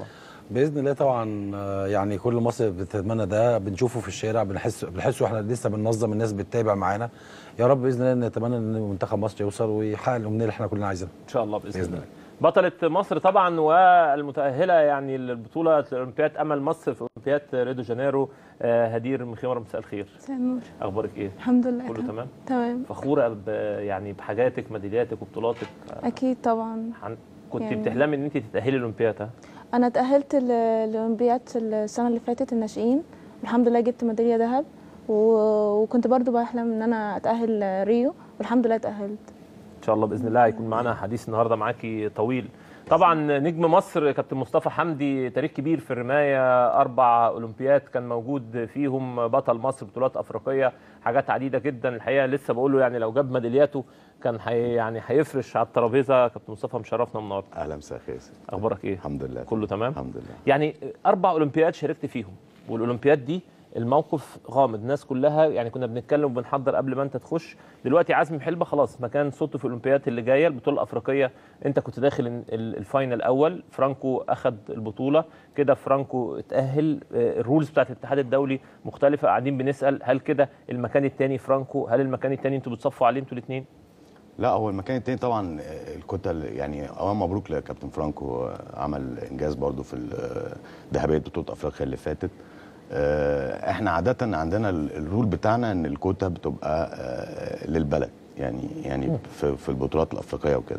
باذن الله طبعا آه، يعني كل مصر بتتمنى ده بنشوفه في الشارع بنحس بنحسه احنا لسه بننظم الناس بتتابع معانا يا رب باذن الله نتمنى ان منتخب مصر يوصل ويحقق الامنيه اللي احنا كلنا عايزينها ان شاء الله باذن, بإذن الله بطلة مصر طبعا والمتأهلة يعني البطولة الأولمبياد أمل مصر في أولمبياد ريو دي جانيرو آه، هدير مخيمر مساء الخير مساء النور أخبارك إيه؟ الحمد لله كله تمام؟ تمام فخورة ب- يعني بحاجاتك ميدالياتك وبطولاتك اكيد طبعا عن- كنت يعني- بتحلمي إن أنت تتأهلي الأولمبياد ها؟ انا اتاهلت ل- الاولمبياد السنه اللي فاتت الناشئين والحمد لله جبت ميداليه ذهب و- وكنت برضو بحلم ان انا اتاهل ريو والحمد لله اتاهلت ان شاء الله باذن الله هيكون معانا حديث النهارده معاكي طويل طبعا نجم مصر كابتن مصطفى حمدي تاريخ كبير في الرمايه اربع اولمبياد كان موجود فيهم بطل مصر بطولات افريقيه حاجات عديده جدا الحقيقه لسه بقول له يعني لو جاب ميدالياته كان حي يعني هيفرش على الترابيزه كابتن مصطفى مشرفنا النهارده اهلا مساء الخير اخبارك ايه الحمد لله كله تمام الحمد لله يعني اربع اولمبياد شاركت فيهم والاولمبياد دي الموقف غامض الناس كلها يعني كنا بنتكلم وبنحضر قبل ما انت تخش دلوقتي عزمي حلبه خلاص مكان صوته في الاولمبياد اللي جايه البطوله الافريقيه انت كنت داخل ال- ال- الفاينل الاول فرانكو اخذ البطوله كده فرانكو اتاهل آه، الرولز بتاعت الاتحاد الدولي مختلفه قاعدين بنسال هل كده المكان الثاني فرانكو هل المكان الثاني انتوا بتصفوا عليه انتوا الاثنين لا هو المكان التاني طبعا آه، الكتل يعني اولا مبروك لكابتن فرانكو آه، عمل انجاز برضو في ال- آه، ذهبيه بطوله افريقيا اللي فاتت آه، احنا عاده عندنا ال- الرول بتاعنا ان الكوتا بتبقى آه، للبلد يعني يعني في, في البطولات الافريقيه وكده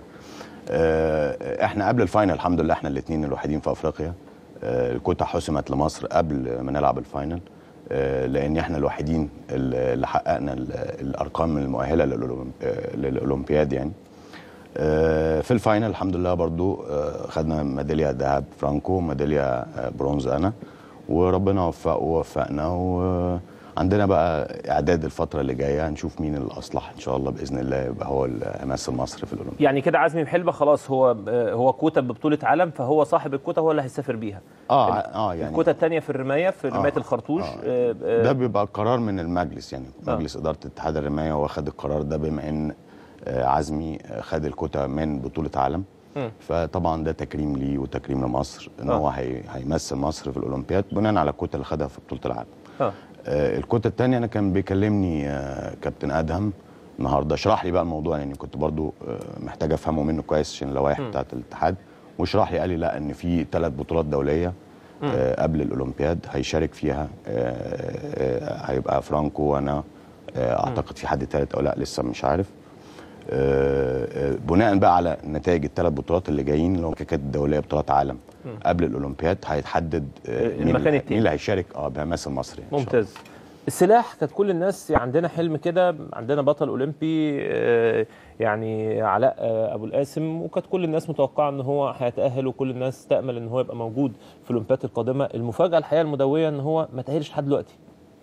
آه، احنا قبل الفاينل الحمد لله احنا الاثنين الوحيدين في افريقيا آه، الكوتا حسمت لمصر قبل ما نلعب الفاينل آه، لان احنا الوحيدين اللي اللي حققنا ال- الارقام المؤهله للأولمب- آه، للاولمبياد يعني آه، في الفاينل الحمد لله برضو آه، خدنا ميداليه ذهب فرانكو ميداليه آه، برونز انا وربنا وفق ووفقنا وعندنا بقى اعداد الفتره اللي جايه هنشوف مين الاصلح ان شاء الله باذن الله يبقى هو اللي هيمثل مصر في الاولمبياد يعني كده عزمي محلبه خلاص هو آه، هو كوتا ببطوله عالم فهو صاحب الكوتا هو اللي هيسافر بيها اه اه يعني الكوتا الثانيه في الرمايه في رمايه آه، الخرطوش آه، آه، ده بيبقى قرار من المجلس يعني آه. مجلس اداره اتحاد الرمايه هو خد القرار ده بما ان آه، عزمي آه، خد الكوتا من بطوله عالم مم. فطبعا ده تكريم ليه وتكريم لمصر ان آه. هو هي هيمثل مصر في الاولمبياد بناء على الكوتا اللي خدها في بطوله العالم اه آه، الكوتا الثانيه انا كان بيكلمني آه، كابتن ادهم النهارده اشرح لي بقى الموضوع يعني كنت برضو آه، محتاج افهمه منه كويس عشان اللوائح مم. بتاعه الاتحاد واشرح لي قال لي لا ان في ثلاث بطولات دوليه مم. آه، قبل الاولمبياد هيشارك فيها آه، آه، هيبقى فرانكو وانا آه، اعتقد في حد ثالث او لا لسه مش عارف آه، آه، بناء بقى على نتائج الثلاث بطولات اللي جايين اللي هم كانت الدوليه بطولات عالم مم. قبل الاولمبياد هيتحدد آه، مين المكان اللي- التاني. مين اللي هيشارك اه بيمثل مصر يعني إن شاء الله. ممتاز السلاح كانت كل الناس عندنا حلم كده عندنا بطل اولمبي آه، يعني علاء آه، ابو القاسم وكانت كل الناس متوقعه ان هو هيتاهل وكل الناس تامل ان هو يبقى موجود في الاولمبياد القادمه المفاجاه الحقيقه المدويه ان هو ما تاهلش لحد دلوقتي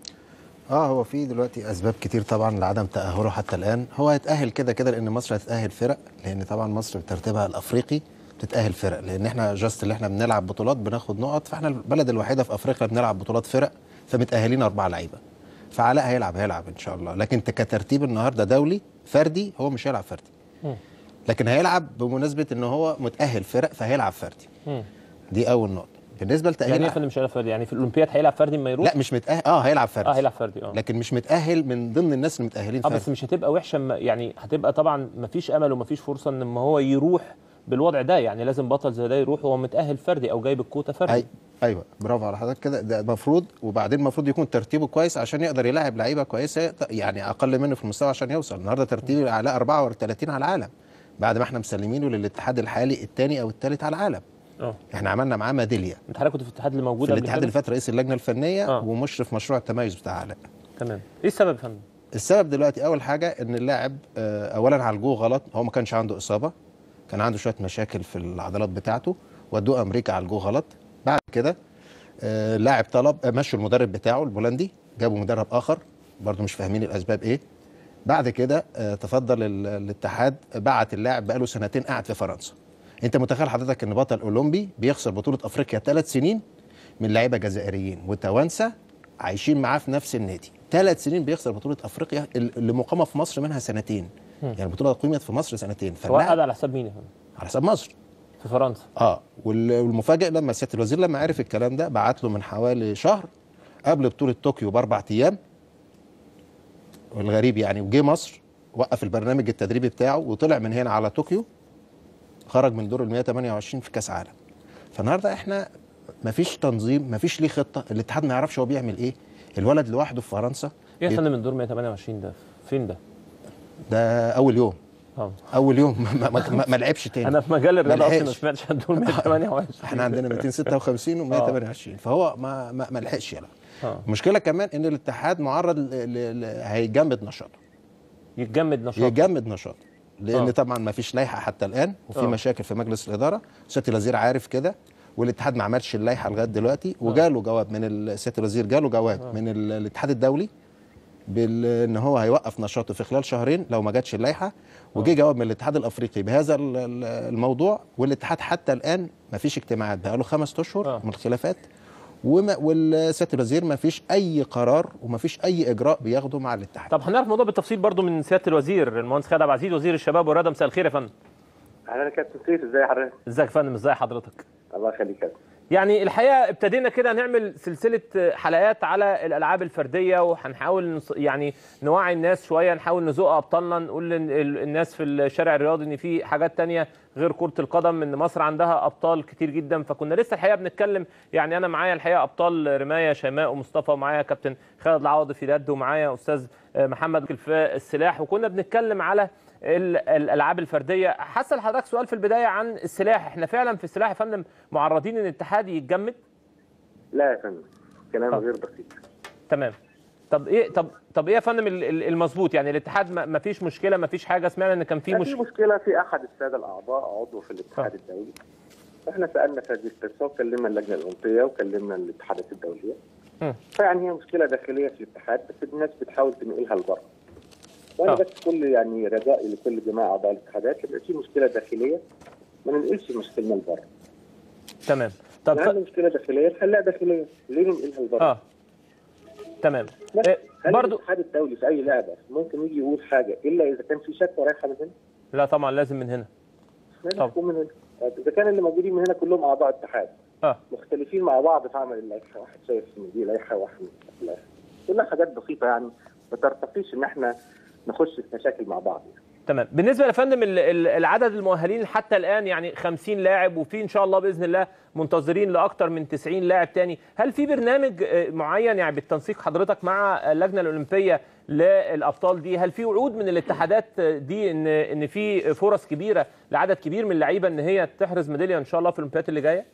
اه هو في دلوقتي اسباب كتير طبعا لعدم تاهله حتى الان هو هيتاهل كده كده لان مصر هتتاهل فرق لان طبعا مصر بترتيبها الافريقي بتتاهل فرق لان احنا جاست اللي احنا بنلعب بطولات بناخد نقط فاحنا البلد الوحيده في افريقيا بنلعب بطولات فرق فمتاهلين اربع لعيبه فعلاء هيلعب هيلعب ان شاء الله لكن كترتيب النهارده دولي فردي هو مش هيلعب فردي لكن هيلعب بمناسبه ان هو متاهل فرق فهيلعب فردي دي اول نقطه بالنسبه لتاهيل يعني ايه يا فندم مش هيلعب فردي يعني في الاولمبياد هيلعب فردي ما يروح لا مش متاهل اه هيلعب فردي اه هيلعب فردي اه لكن مش متاهل من ضمن الناس المتاهلين اه فردي بس مش هتبقى وحشه اما- يعني هتبقى طبعا ما فيش امل وما فيش فرصه ان ما هو يروح بالوضع ده يعني لازم بطل زي ده يروح وهو متاهل فردي او جايب الكوتا فردي أي ايوه برافو على حضرتك كده ده المفروض وبعدين المفروض يكون ترتيبه كويس عشان يقدر يلاعب لعيبه كويسه يعني اقل منه في المستوى عشان يوصل النهارده ترتيب اعلى 34 على العالم بعد ما احنا مسلمينه للاتحاد الحالي الثاني او الثالث على العالم اه احنا عملنا معاه ميداليه انت حضرتك كنت في الاتحاد اللي موجود في قبل الاتحاد كده؟ اللي فات رئيس اللجنه الفنيه آه. ومشرف مشروع التميز بتاع علاء تمام ايه السبب يا فندم السبب دلوقتي اول حاجه ان اللاعب آه، اولا عالجوه غلط هو ما كانش عنده اصابه كان عنده شويه مشاكل في العضلات بتاعته ودوه امريكا عالجوه غلط بعد كده آه، اللاعب طلب آه، مشوا المدرب بتاعه البولندي جابوا مدرب اخر برضه مش فاهمين الاسباب ايه بعد كده آه، تفضل ال- الاتحاد بعت اللاعب بقاله سنتين قاعد في فرنسا انت متخيل حضرتك ان بطل اولمبي بيخسر بطوله افريقيا ثلاث سنين من لعيبه جزائريين وتوانسه عايشين معاه في نفس النادي ثلاث سنين بيخسر بطوله افريقيا اللي مقامه في مصر منها سنتين مم. يعني البطوله قيمت في مصر سنتين سواء فاللاعب على حساب مين يا فندم على حساب مصر في فرنسا اه وال- والمفاجئ لما سياده الوزير لما عرف الكلام ده بعت له من حوالي شهر قبل بطوله طوكيو باربع ايام والغريب يعني وجه مصر وقف البرنامج التدريبي بتاعه وطلع من هنا على طوكيو خرج من دور ال 128 في كاس عالم فالنهارده احنا مفيش تنظيم مفيش ليه خطه الاتحاد ما يعرفش هو بيعمل ايه الولد لوحده في فرنسا ايه يا فندم من دور 128 ده فين ده؟ ده اول يوم اه اول يوم ما, ما, ما, ما لعبش تاني انا في مجال ما الرياضه اصلا ما لحقش. سمعتش عن دور 128 احنا عندنا 256 و 128 فهو ما ما, ما لحقش يلعب اه المشكله كمان ان الاتحاد معرض ل... ل... ل... هيجمد نشاطه يتجمد نشاطه يجمد نشاطه لان آه. طبعا ما فيش لائحه حتى الان وفي آه. مشاكل في مجلس الاداره سياده الوزير عارف كده والاتحاد ما عملش اللائحه لغايه دلوقتي وجاله جواب من ال- سياده الوزير جاله جواب آه. من ال- الاتحاد الدولي بال... ان هو هيوقف نشاطه في خلال شهرين لو ما جاتش اللائحه وجه جواب من الاتحاد الافريقي بهذا ال- ال- الموضوع والاتحاد حتى الان ما فيش اجتماعات بقاله خمس اشهر من الخلافات وما والسياده الوزير ما فيش اي قرار وما فيش اي اجراء بياخده مع الاتحاد طب هنعرف الموضوع بالتفصيل برضو من سياده الوزير المهندس خالد عبد العزيز وزير الشباب والرياضه مساء الخير يا فندم اهلا يا كابتن سيف ازي حضرتك ازيك يا فندم ازي حضرتك الله يخليك يا كابتن. يعني الحقيقه ابتدينا كده نعمل سلسله حلقات على الالعاب الفرديه وهنحاول نص- يعني نوعي الناس شويه نحاول نزوق ابطالنا نقول للناس في الشارع الرياضي ان في حاجات تانية غير كره القدم ان مصر عندها ابطال كتير جدا فكنا لسه الحقيقه بنتكلم يعني انا معايا الحقيقه ابطال رمايه شيماء ومصطفى ومعايا كابتن خالد العوضي في اليد ومعايا استاذ محمد في السلاح وكنا بنتكلم على ال- الالعاب الفرديه حسن حضرتك سؤال في البدايه عن السلاح احنا فعلا في السلاح يا فندم معرضين ان الاتحاد يتجمد لا يا فندم كلام غير دقيق تمام طب ايه طب طب ايه يا فندم ال- ال- المظبوط يعني الاتحاد ما ما فيش مشكله ما فيش حاجه سمعنا ان كان في في مشكله مشكله في احد الساده الاعضاء عضو في الاتحاد الدولي احنا سالنا في هذه القصه وكلمنا اللجنه الاولمبيه وكلمنا الاتحادات الدوليه مم. فيعني هي مشكله داخليه في الاتحاد بس الناس بتحاول تنقلها لبره وانا آه. بس كل يعني رجائي لكل جماعه اعضاء الاتحادات يبقى في مشكله داخليه ما ننقلش مشكلنا لبره تمام طب طب مشكله داخليه نخليها داخليه ليه ننقلها لبره؟ اه تمام بس إيه، هل برضو الاتحاد الدولي في اي لعبه ممكن يجي يقول حاجه الا اذا كان في شكوى رايحه من هنا؟ لا طبعا لازم من هنا لازم طبعا. تكون من هنا طيب اذا كان اللي موجودين من هنا كلهم اعضاء اتحاد اه مختلفين مع بعض في عمل اللائحه واحد شايف ان دي لائحه واحد شايف لائحه كلها حاجات بسيطه يعني ما ترتقيش ان احنا نخش في مشاكل مع بعض يعني. تمام بالنسبه يا فندم ال- ال- العدد المؤهلين حتى الان يعني 50 لاعب وفي ان شاء الله باذن الله منتظرين لاكثر من 90 لاعب تاني هل في برنامج آه، معين يعني بالتنسيق حضرتك مع اللجنه الاولمبيه للابطال دي هل في وعود من الاتحادات آه، دي ان ان في فرص كبيره لعدد كبير من اللعيبه ان هي تحرز ميداليه ان شاء الله في الاولمبياد اللي جايه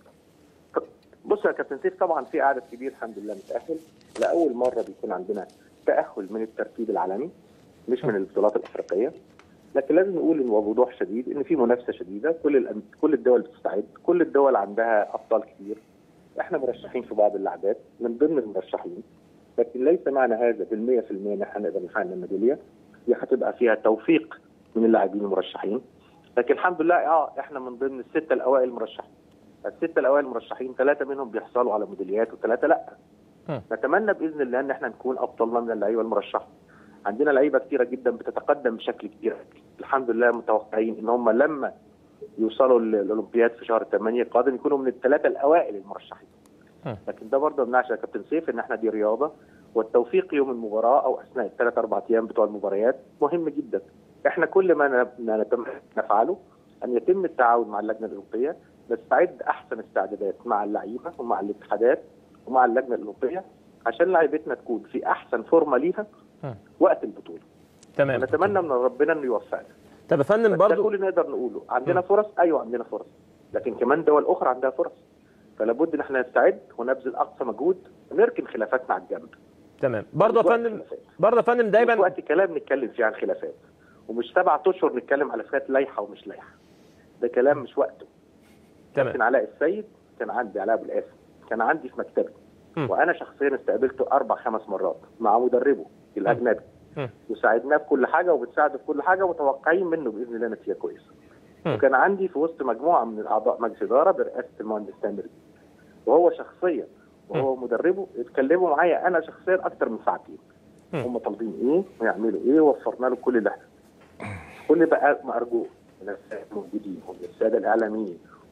بص يا كابتن سيف طبعا في عدد كبير الحمد لله متاهل لاول مره بيكون عندنا تاهل من الترتيب العالمي مش من البطولات الافريقيه لكن لازم نقول ان وبوضوح شديد ان في منافسه شديده كل الأن- كل الدول بتستعد كل الدول عندها ابطال كتير احنا مرشحين في بعض اللعبات من ضمن المرشحين لكن ليس معنى هذا بالمية في المية ان احنا نقدر نحقق الميداليه دي هتبقى فيها توفيق من اللاعبين المرشحين لكن الحمد لله اه احنا من ضمن السته الاوائل المرشحين السته الاوائل المرشحين ثلاثه منهم بيحصلوا على ميداليات وثلاثه لا نتمنى باذن الله ان احنا نكون افضلنا من اللعيبه المرشحه عندنا لعيبه كتيره جدا بتتقدم بشكل كبير الحمد لله متوقعين ان هم لما يوصلوا للاولمبياد في شهر 8 القادم يكونوا من الثلاثه الاوائل المرشحين لكن ده برضه ما يمنعش يا كابتن سيف ان احنا دي رياضه والتوفيق يوم المباراه او اثناء الثلاث اربع ايام بتوع المباريات مهم جدا احنا كل ما ن- ما نتم- نفعله ان يتم التعاون مع اللجنه الاوروبيه نستعد احسن استعدادات مع اللعيبه ومع الاتحادات ومع اللجنه الاوروبيه عشان لعيبتنا تكون في احسن فورمه ليها وقت البطوله تمام نتمنى من ربنا انه يوفقنا طب يا فندم ده برضو كل اللي نقدر نقوله عندنا فرص ايوه عندنا فرص لكن كمان دول اخرى عندها فرص فلا بد ان احنا نستعد ونبذل اقصى مجهود ونركن خلافاتنا على الجنب تمام برضو يا فندم برضو يا فندم دايما مش وقت كلام نتكلم فيه عن خلافات ومش سبعة اشهر نتكلم على خلافات لايحه ومش لايحه ده كلام مش وقته تمام كان علاء السيد كان عندي علاء ابو القاسم كان عندي في مكتبي مم. وانا شخصيا استقبلته اربع خمس مرات مع مدربه الاجنبي مم. وساعدناه في كل حاجه وبتساعده في كل حاجه ومتوقعين منه باذن الله نتيجه كويسه. مم. وكان عندي في وسط مجموعه من اعضاء مجلس اداره برئاسه المهندس تامر دي. وهو شخصيا وهو مدربه اتكلموا معايا انا شخصيا اكتر من ساعتين. مم. هم طالبين ايه ويعملوا ايه ووفرنا له كل اللي احنا. كل بقى ما ارجوه من الساده الموجودين ومن الساده الاعلاميين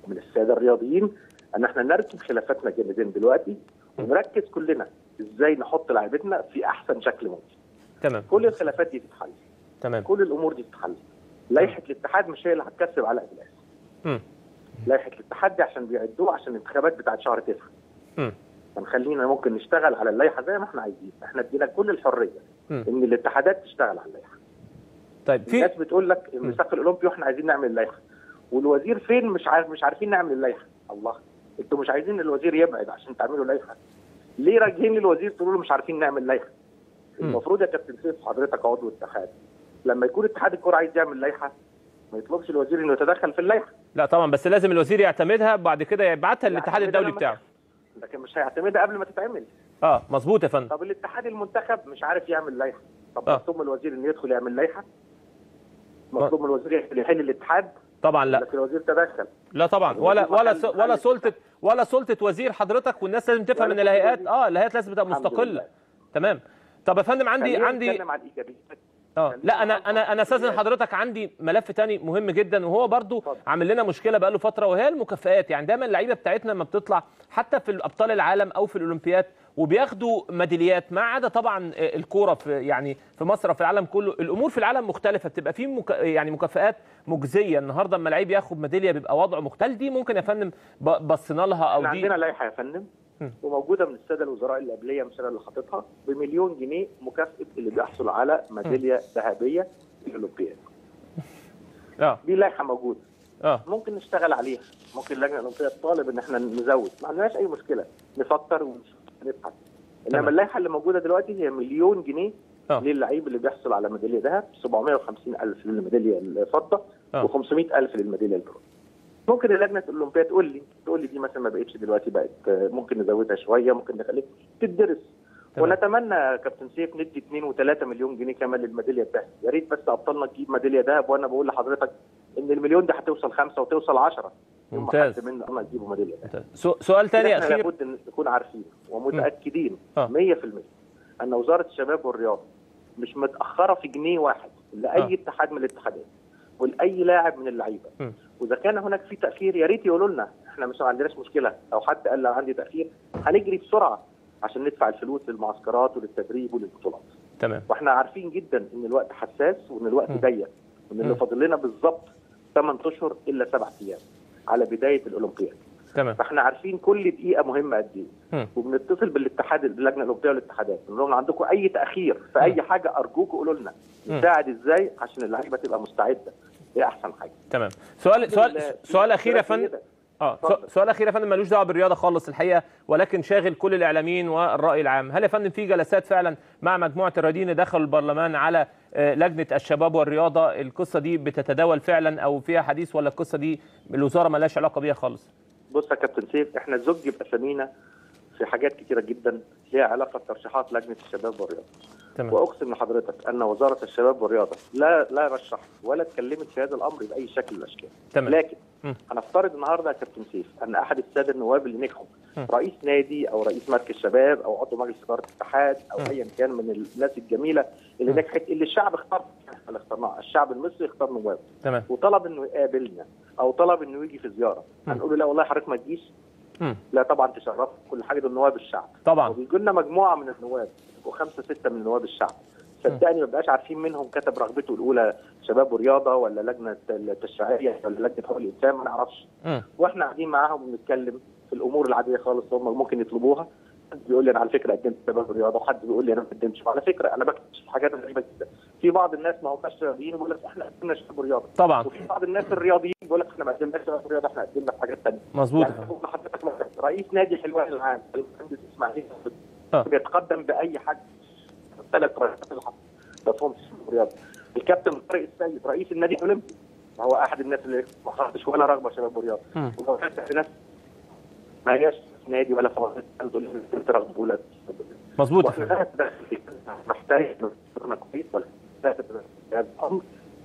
من الساده الرياضيين ان احنا نركب خلافاتنا جانبين دلوقتي ونركز كلنا ازاي نحط لعيبتنا في احسن شكل ممكن تمام كل الخلافات دي تتحل تمام كل الامور دي تتحل لائحه الاتحاد مش هي اللي هتكسب علاء بلاس مم. لائحه الاتحاد دي عشان بيعدوها عشان الانتخابات بتاعت شهر تسعه مم. فنخلينا ممكن نشتغل على اللائحه زي ما احنا عايزين احنا ادينا كل الحريه مم. ان الاتحادات تشتغل على اللائحه طيب في الناس بتقول لك الميثاق الاولمبي واحنا عايزين نعمل اللائحه والوزير فين مش عارف مش عارفين نعمل اللائحه الله انتوا مش عايزين الوزير يبعد عشان تعملوا لائحه ليه راجعين للوزير تقولوا له مش عارفين نعمل لائحه المفروض يا كابتن سيف حضرتك عضو اتحاد لما يكون اتحاد الكوره عايز يعمل لائحه ما يطلبش الوزير انه يتدخل في اللائحه لا طبعا بس لازم الوزير يعتمدها بعد كده يبعتها للاتحاد يعتمدها الدولي لما بتاعه لكن مش هيعتمدها قبل ما تتعمل اه مظبوط يا فندم طب الاتحاد المنتخب مش عارف يعمل لائحه طب آه. مطلوب من الوزير انه يدخل يعمل لائحه مطلوب من الوزير يحل الاتحاد طبعا لا لكن الوزير تدخل لا طبعا ولا الوزير ولا محل- س- ولا سلطه ولا سلطه وزير حضرتك والناس لازم تفهم ولا ان سلطة الهيئات اه الهيئات لازم تبقى الحمد مستقله لله. تمام طب يا فندم عندي خلينا عندي نتكلم عن الايجابيات اه لا انا انا انا استاذن حضرتك عندي ملف تاني مهم جدا وهو برضو عامل لنا مشكله بقاله فتره وهي المكافآت يعني دايما اللعيبه بتاعتنا لما بتطلع حتى في ابطال العالم او في الاولمبياد وبياخدوا ميداليات ما عدا طبعا الكوره في يعني في مصر وفي العالم كله الامور في العالم مختلفه بتبقى في مك... يعني مكافآت مجزيه النهارده اما لعيب ياخد ميداليه بيبقى وضعه مختلف دي ممكن يا فندم ب- بصينا لها او احنا دي عندنا لائحه يا فندم م. وموجوده من الساده الوزراء اللي قبليه مش انا اللي حاططها بمليون جنيه مكافاه اللي بيحصل على ميداليه ذهبيه في الاولمبياد اه دي لائحه موجوده اه ممكن نشتغل عليها ممكن اللجنه الاولمبيه تطالب ان احنا نزود ما عندناش اي مشكله نفكر ونبحث انما تمام. اللائحه اللي موجوده دلوقتي هي مليون جنيه آه. للعيب اللي بيحصل على ميداليه ذهب 750 الف للميداليه الفضه آه. و500 الف للميداليه البرونز ممكن اللجنه الاولمبيه تقول لي تقول لي دي مثلا ما بقتش دلوقتي بقت آه، ممكن نزودها شويه ممكن نخليها تدرس تمام. ونتمنى يا كابتن سيف ندي 2 و3 مليون جنيه كمان للميداليه الذهب يا ريت بس ابطالنا تجيب ميداليه ذهب وانا بقول لحضرتك ان المليون دي هتوصل خمسه وتوصل 10 يوم ما ممتاز. حد منا الله يجيبوا ميداليه ذهب سو- سؤال تاني احنا اخير لابد ان نكون عارفين ومتاكدين آه. 100% ان وزاره الشباب والرياضه مش متاخره في جنيه واحد لاي آه. اتحاد من الاتحادات ولاي لاعب من اللعيبه م. واذا كان هناك في تاخير يا ريت يقولوا لنا احنا مش ما عندناش مشكله لو حد قال لو عندي تاخير هنجري بسرعه عشان ندفع الفلوس للمعسكرات وللتدريب وللبطولات تمام واحنا عارفين جدا ان الوقت حساس وان الوقت م. ضيق وان اللي م. فاضل لنا بالظبط 8 اشهر الا 7 ايام على بدايه الاولمبياد تمام فاحنا عارفين كل دقيقه مهمه قد ايه م. وبنتصل بالاتحاد اللجنه الاوروبيه والاتحادات نقول لهم عندكم اي تاخير في اي حاجه ارجوكم قولوا لنا م. نساعد ازاي عشان اللعيبه تبقى مستعده دي احسن حاجه تمام سؤال سؤال ال- سؤال اخير يا الثلاثية فندم ده. اه سؤال- سؤال اخير يا فندم ملوش دعوه بالرياضه خالص الحقيقه ولكن شاغل كل الاعلاميين والراي العام هل يا فندم في جلسات فعلا مع مجموعه الرياضيين اللي دخلوا البرلمان على آه، لجنه الشباب والرياضه القصه دي بتتداول فعلا او فيها حديث ولا القصه دي الوزاره مالهاش علاقه بيها خالص بص يا كابتن سيف احنا زج باسامينا في حاجات كتيره جدا ليها علاقه بترشيحات لجنه الشباب والرياضه تمام واقسم لحضرتك ان وزاره الشباب والرياضه لا لا رشحت ولا اتكلمت في هذا الامر باي شكل من الاشكال تمام. لكن م. هنفترض النهارده يا كابتن سيف ان احد الساده النواب اللي نجحوا م. رئيس نادي او رئيس مركز شباب او عضو مجلس اداره اتحاد او م. ايا كان من الناس الجميله اللي م. نجحت اللي الشعب اختار احنا اللي اخترناها الشعب المصري اختار نواب تمام وطلب انه يقابلنا او طلب انه يجي في زياره م. هنقول له لا والله حضرتك ما تجيش مم. لا طبعا تشرف كل حاجه دول نواب الشعب طبعا وبيجوا لنا مجموعه من النواب وخمسه سته من نواب الشعب صدقني ما بقاش عارفين منهم كتب رغبته الاولى شباب ورياضه ولا لجنه التشريعيه ولا لجنه حقوق الانسان ما نعرفش مم. واحنا قاعدين معاهم بنتكلم في الامور العاديه خالص هم ممكن يطلبوها حد بيقول لي انا على فكره قدمت شباب ورياضه وحد بيقول لي انا ما قدمتش وعلى فكره انا بكتشف حاجات غريبه جدا في بعض الناس ما هماش رياضيين يقول لك احنا قدمنا شباب ورياضه طبعا وفي بعض الناس الرياضيين بيقول لك احنا ما قدمناش شباب ورياضه احنا قدمنا في حاجات ثانيه مظبوط يعني بقول لحضرتك مثلا رئيس نادي حلوان العام المهندس اسماعيل آه. بيتقدم باي حاجه ثلاث رئيسات اللي حصلوا ما فيهمش رياضه الكابتن طارق السيد رئيس النادي الاولمبي هو احد الناس اللي ما خدش ولا رغبه شباب ورياضه مم. ولو كانت ناس ما هياش نادي ولا فوازير تقول لي انت رغبه اولى مظبوط يا واحنا فندم. لا نتدخل في كده. محتاج نفكرنا كويس ولا لا نتدخل في هذا الامر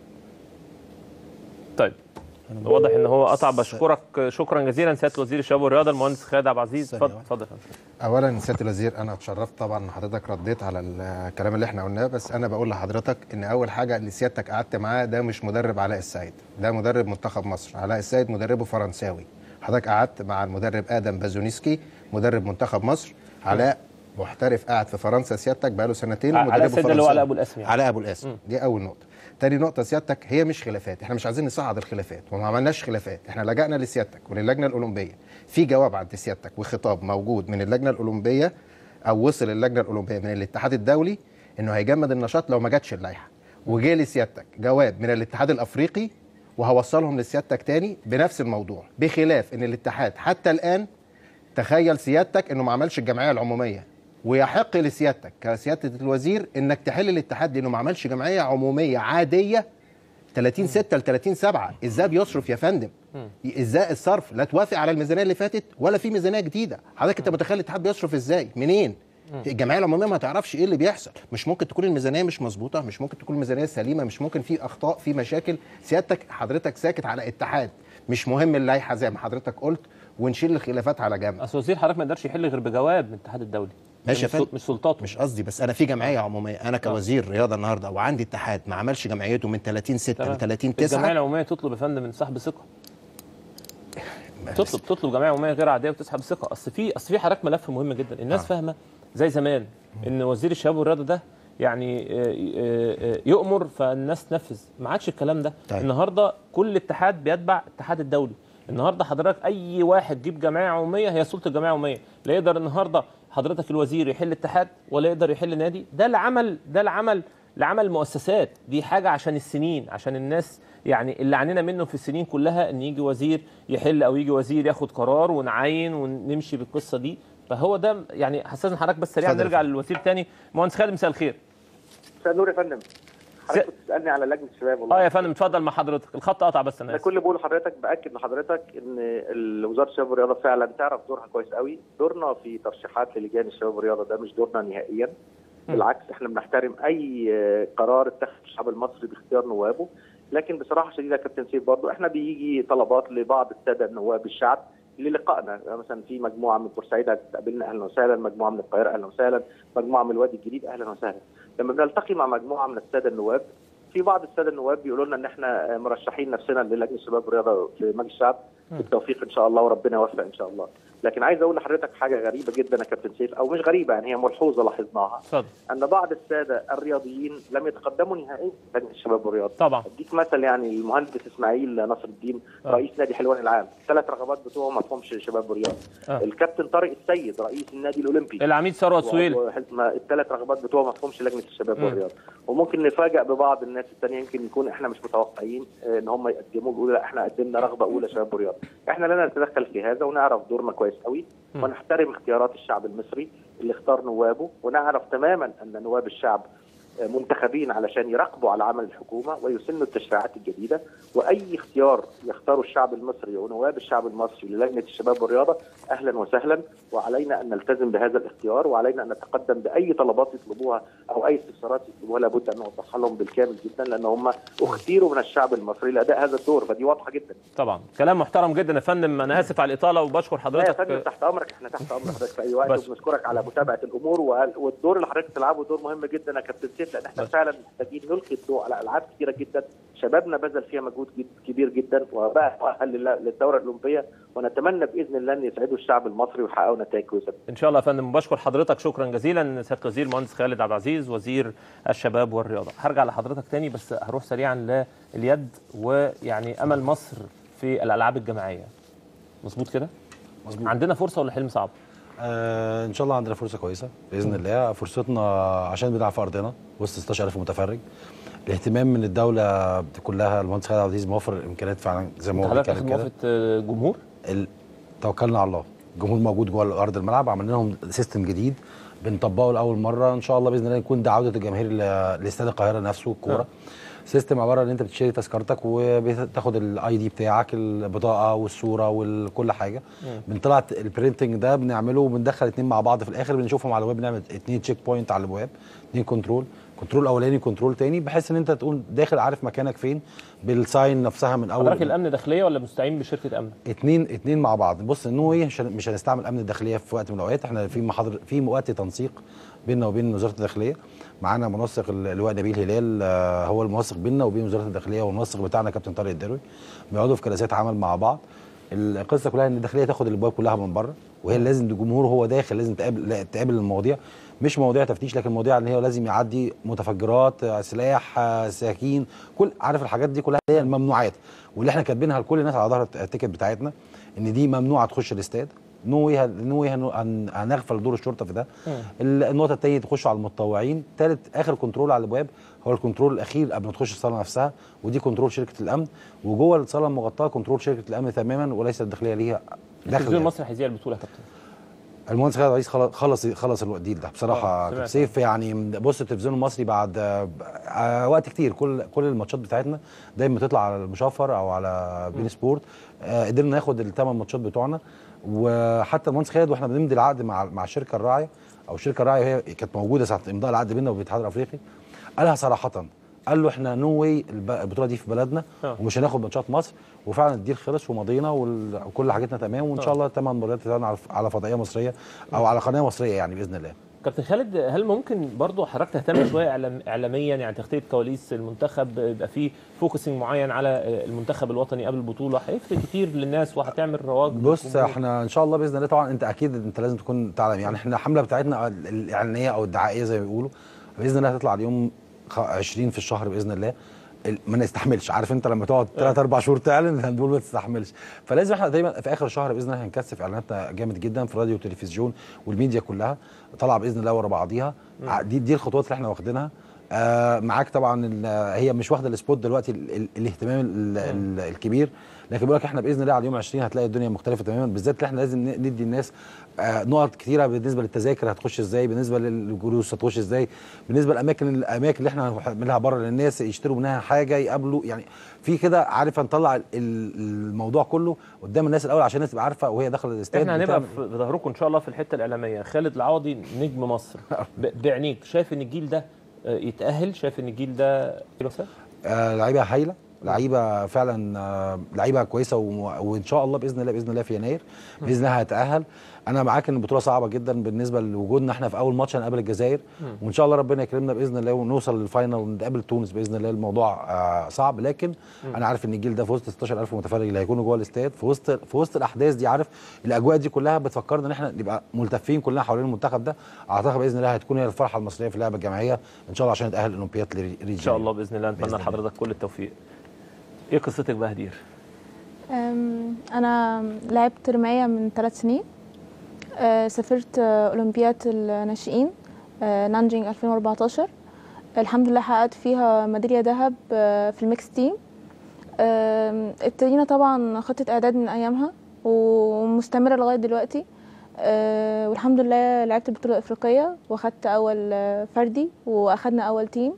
طيب واضح ان هو قطع بشكرك شكرا جزيلا سياده وزير الشباب والرياضه المهندس خالد عبد العزيز اتفضل اتفضل يا فندم اولا سياده الوزير انا اتشرفت طبعا ان حضرتك رديت على الكلام اللي احنا قلناه بس انا بقول لحضرتك ان اول حاجه اللي سيادتك قعدت معاه ده مش مدرب علاء السيد ده مدرب منتخب مصر علاء السيد مدربه فرنساوي حضرتك قعدت مع المدرب ادم بازونيسكي مدرب منتخب مصر علاء محترف قاعد في فرنسا سيادتك بقاله سنتين علاء ومدربه السيد اللي هو فرنساوي. علاء أبو القاسم يعني. علاء ابو القاسم دي اول نقطه تاني نقطة سيادتك هي مش خلافات، احنا مش عايزين نصعد الخلافات وما عملناش خلافات، احنا لجأنا لسيادتك وللجنة الأولمبية، في جواب عند سيادتك وخطاب موجود من اللجنة الأولمبية أو وصل اللجنة الأولمبية من الاتحاد الدولي إنه هيجمد النشاط لو ما جاتش اللائحة، وجه لسيادتك جواب من الاتحاد الأفريقي وهوصلهم لسيادتك تاني بنفس الموضوع، بخلاف إن الاتحاد حتى الآن تخيل سيادتك انه ما عملش الجمعيه العموميه ويحق لسيادتك كسياده الوزير انك تحل الاتحاد لانه ما عملش جمعيه عموميه عاديه 30 6 ل 30 7 ازاي بيصرف يا فندم ازاي الصرف لا توافق على الميزانيه اللي فاتت ولا في ميزانيه جديده حضرتك انت متخيل الاتحاد بيصرف ازاي منين الجمعيه العموميه ما تعرفش ايه اللي بيحصل مش ممكن تكون الميزانيه مش مظبوطه مش ممكن تكون الميزانيه سليمه مش ممكن في اخطاء في مشاكل سيادتك حضرتك ساكت على اتحاد مش مهم اللائحه زي ما حضرتك قلت ونشيل الخلافات على جنب اصل وزير حضرتك ما يقدرش يحل غير بجواب من الاتحاد الدولي ماشي يا مش فندم سل- مش سلطاته مش قصدي بس انا في جمعيه عموميه انا كوزير رياضه النهارده وعندي اتحاد ما عملش جمعيته من 30 6 ل 30 الجمعيه 9 العموميه تطلب يا فندم من صاحب ثقه تطلب تطلب جمعيه عموميه غير عاديه وتسحب ثقه اصل في اصل في حضرتك ملف مهم جدا الناس آه. فاهمه زي زمان ان وزير الشباب والرياضه ده يعني آه، آه، آه، يؤمر فالناس تنفذ ما عادش الكلام ده طيب. النهارده كل اتحاد بيتبع الاتحاد الدولي النهارده حضرتك اي واحد جيب جمعيه عموميه هي سلطه الجمعيه العموميه لا يقدر النهارده حضرتك الوزير يحل اتحاد ولا يقدر يحل نادي ده العمل ده العمل لعمل مؤسسات دي حاجه عشان السنين عشان الناس يعني اللي عنينا منه في السنين كلها ان يجي وزير يحل او يجي وزير ياخد قرار ونعين ونمشي بالقصه دي فهو ده يعني حسسنا حضرتك بس سريعا اتفضل يا نرجع للوزير تاني مهندس خالد مساء الخير مساء النور يا فندم حضرتك كنت بتسالني على لجنه الشباب والله اه يا فندم اتفضل مع حضرتك الخط قطع بس انا انا اسف كل اللي بقوله لحضرتك باكد لحضرتك ان ال- وزاره الشباب والرياضه فعلا تعرف دورها كويس قوي دورنا في ترشيحات للجان الشباب والرياضه ده مش دورنا نهائيا بالعكس احنا بنحترم اي آه، قرار اتخذ الشعب المصري باختيار نوابه لكن بصراحه شديده يا كابتن سيف برضو احنا بيجي طلبات لبعض الساده النواب الشعب للقائنا مثلا في مجموعه من بورسعيد هتقابلنا اهلا وسهلا مجموعه من القاهره اهلا وسهلا مجموعه من الوادي الجديد اهلا وسهلا لما بنلتقي مع مجموعه من الساده النواب في بعض الساده النواب بيقولوا لنا ان احنا مرشحين نفسنا للجنه الشباب والرياضه في مجلس الشعب بالتوفيق ان شاء الله وربنا يوفق ان شاء الله لكن عايز اقول لحضرتك حاجه غريبه جدا يا كابتن سيف او مش غريبه يعني هي ملحوظه لاحظناها اتفضل ان بعض الساده الرياضيين لم يتقدموا نهائيا لجنه الشباب والرياضه طبعا اديك مثل يعني المهندس اسماعيل نصر الدين آه. رئيس نادي حلوان العام ثلاث رغبات بتوعه ما فهمش شباب ورياضه آه. الكابتن طارق السيد رئيس النادي الاولمبي العميد ثروت سويل الثلاث رغبات بتوعه ما فهمش لجنه الشباب مم. والرياضه وممكن نفاجئ ببعض الناس الثانيه يمكن يكون احنا مش متوقعين آه، ان هم يقدموا بيقولوا لا احنا قدمنا رغبه اولى شباب ورياضه احنا لا نتدخل في هذا ونعرف دورنا كويس قوي مم. ونحترم اختيارات الشعب المصري اللي اختار نوابه ونعرف تماما ان نواب الشعب آه، منتخبين علشان يراقبوا على عمل الحكومه ويسنوا التشريعات الجديده واي اختيار يختاره الشعب المصري ونواب الشعب المصري للجنه الشباب والرياضه اهلا وسهلا وعلينا ان نلتزم بهذا الاختيار وعلينا ان نتقدم باي طلبات يطلبوها او اي استفسارات يطلبوها لابد ان نوضحها لهم بالكامل جدا لان هم اختيروا من الشعب المصري لاداء هذا الدور فدي واضحه جدا طبعا كلام محترم جدا يا فندم انا اسف على الاطاله وبشكر لا يا فندم حضرتك تحت امرك احنا تحت امر حضرتك في اي وقت بس. وبنشكرك على متابعه الامور وال- والدور اللي حضرتك بتلعبه دور مهم جدا يا كابتن سيف لان احنا بس. فعلا محتاجين نلقي الضوء على العاب كثيره جدا شبابنا بذل فيها مجهود جد كبير جدا وبقى مؤهل لل- للدوره الاولمبيه ونتمنى باذن الله ان يسعدوا الشعب المصري ويحققوا نتائج كويسه ان شاء الله يا فندم بشكر حضرتك شكرا جزيلا سياده الوزير مهندس خالد عبد العزيز وزير الشباب والرياضه هرجع لحضرتك تاني بس هروح سريعا لليد ويعني امل مصر في الالعاب الجماعيه مظبوط كده مظبوط عندنا فرصه ولا حلم صعب آه ان شاء الله عندنا فرصه كويسه باذن الله فرصتنا عشان بنلعب في ارضنا وسط 16000 متفرج الاهتمام من الدوله كلها المهندس خالد عبد العزيز موفر الامكانيات فعلا زي ما هو حضرتك بيتكلم اخد كده موافقه جمهور ال- توكلنا على الله الجمهور موجود جوه ارض الملعب عملنا لهم سيستم جديد بنطبقه لاول مره ان شاء الله باذن الله يكون ده عوده الجماهير ل- لاستاد القاهره نفسه الكوره آه. سيستم عباره ان انت بتشتري تذكرتك وبتاخد الاي دي بتاعك البطاقه والصوره وكل حاجه بنطلع البرينتنج ده بنعمله وبندخل اتنين مع بعض في الاخر بنشوفهم على الويب بنعمل اتنين تشيك بوينت على الويب اتنين كنترول كنترول اولاني كنترول تاني بحيث ان انت تقول داخل عارف مكانك فين بالساين نفسها من اول حضرتك الامن داخليه ولا مستعين بشركه امن اتنين اتنين مع بعض بص انه ايه مش هن- مش هنستعمل امن الداخليه في وقت من الاوقات احنا في محاضر في وقت تنسيق بيننا وبين وزاره الداخليه معانا منسق اللواء نبيل هلال آه، هو المنسق بيننا وبين وزاره الداخليه والمنسق بتاعنا كابتن طارق الدروي بيقعدوا في جلسات عمل مع بعض القصه كلها ان الداخليه تاخد الابواب كلها من بره وهي لازم الجمهور هو داخل لازم تقابل لا، تقابل المواضيع مش مواضيع تفتيش لكن مواضيع ان هي لازم يعدي متفجرات آه، سلاح آه، سكاكين كل عارف الحاجات دي كلها هي الممنوعات واللي احنا كاتبينها لكل الناس على ظهر التيكت بتاعتنا ان دي ممنوعه تخش الاستاد نو واي نو واي هن- هنغفل دور الشرطه في ده ال- النقطه الثانيه تخشوا على المتطوعين ثالث اخر كنترول على الابواب هو الكنترول الاخير قبل ما تخش الصاله نفسها ودي كنترول شركه الامن وجوه الصاله المغطاه كنترول شركه الامن تماما وليس الداخليه ليها التلفزيون دخل المصري هيذيع البطوله يا كابتن المهندس خالد رئيس خلص خلص خلص الديل ده بصراحه آه، كابتن سمعت. سيف يعني بص التلفزيون المصري بعد آه، آه، وقت كتير كل كل الماتشات بتاعتنا دايما بتطلع على المشفر او على بين سبورت آه، قدرنا ناخد الثمان ماتشات بتوعنا وحتى المهندس خالد واحنا بنمضي العقد مع مع الشركه الراعيه او الشركه الراعيه هي كانت موجوده ساعه امضاء العقد بيننا وبين الاتحاد الافريقي قالها صراحه قال له احنا نو واي البطوله دي في بلدنا آه. ومش هناخد ماتشات مصر وفعلا الديل خلص ومضينا وال- وكل حاجتنا تمام وان آه. شاء الله ثمان مباريات بتاعنا على على فضائيه مصريه او على قناه مصريه يعني باذن الله كابتن خالد هل ممكن برضو حضرتك تهتم شويه إعلام اعلاميا يعني تغطيه كواليس المنتخب يبقى في فوكسنج معين على المنتخب الوطني قبل البطوله هيفرق كتير للناس وهتعمل رواج بص للجمهور. احنا ان شاء الله باذن الله طبعا انت اكيد انت لازم تكون تعلم يعني احنا الحمله بتاعتنا ال- الاعلانيه او الدعائيه زي ما بيقولوا باذن الله هتطلع اليوم خ- 20 في الشهر باذن الله ال- ما نستحملش عارف انت لما تقعد 3 4 شهور تعلن هنقول ما تستحملش فلازم احنا دايما في اخر الشهر باذن الله هنكثف اعلاناتنا جامد جدا في راديو وتلفزيون والميديا كلها طالعه باذن الله ورا بعضيها ع- دي دي الخطوات اللي احنا واخدينها آه معاك طبعا ال- هي مش واخده السبوت دلوقتي ال ال الاهتمام ال ال الكبير لكن بقول لك احنا باذن الله على يوم 20 هتلاقي الدنيا مختلفه تماما بالذات اللي احنا لازم ن- ندي الناس آه نقط كتيره بالنسبه للتذاكر هتخش ازاي بالنسبه للجلوس هتخش ازاي بالنسبه للاماكن الاماكن اللي احنا هنعملها بره للناس يشتروا منها حاجه يقابلوا يعني في كده عارف هنطلع ال- الموضوع كله قدام الناس الاول عشان الناس تبقى عارفه وهي داخله الاستاد احنا هنبقى بتعمل- في ظهركم ان شاء الله في الحته الاعلاميه خالد العوضي نجم مصر ب- بعينيك شايف ان الجيل ده آه، يتاهل شايف ان الجيل ده يوصل آه لعيبه هايله لعيبه فعلا آه لعيبه كويسه و- وان شاء الله باذن الله باذن الله في يناير باذن الله هتاهل انا معاك ان البطوله صعبه جدا بالنسبه لوجودنا احنا في اول ماتش هنقابل الجزائر مم. وان شاء الله ربنا يكرمنا باذن الله ونوصل للفاينل ونقابل تونس باذن الله الموضوع آه صعب لكن مم. انا عارف ان الجيل ده في وسط 16000 متفرج اللي هيكونوا جوه الاستاد في وسط في وسط الاحداث دي عارف الاجواء دي كلها بتفكرنا ان احنا نبقى ملتفين كلنا حوالين المنتخب ده اعتقد باذن الله هتكون هي الفرحه المصريه في اللعبه الجماعيه ان شاء الله عشان نتاهل الاولمبياد ان شاء الله باذن الله نتمنى بإذن الله. لحضرتك كل التوفيق ايه قصتك بقى هدير أم، أنا لعبت رماية من ثلاث سنين أه، سافرت أه، أولمبياد الناشئين أه، نانجينج 2014 الحمد لله حققت فيها ميدالية ذهب أه، في الميكس تيم أم، ابتدينا طبعا خطة إعداد من أيامها ومستمرة لغاية دلوقتي أه، والحمد لله لعبت البطولة الأفريقية واخدت أول أه، فردي وأخدنا أول تيم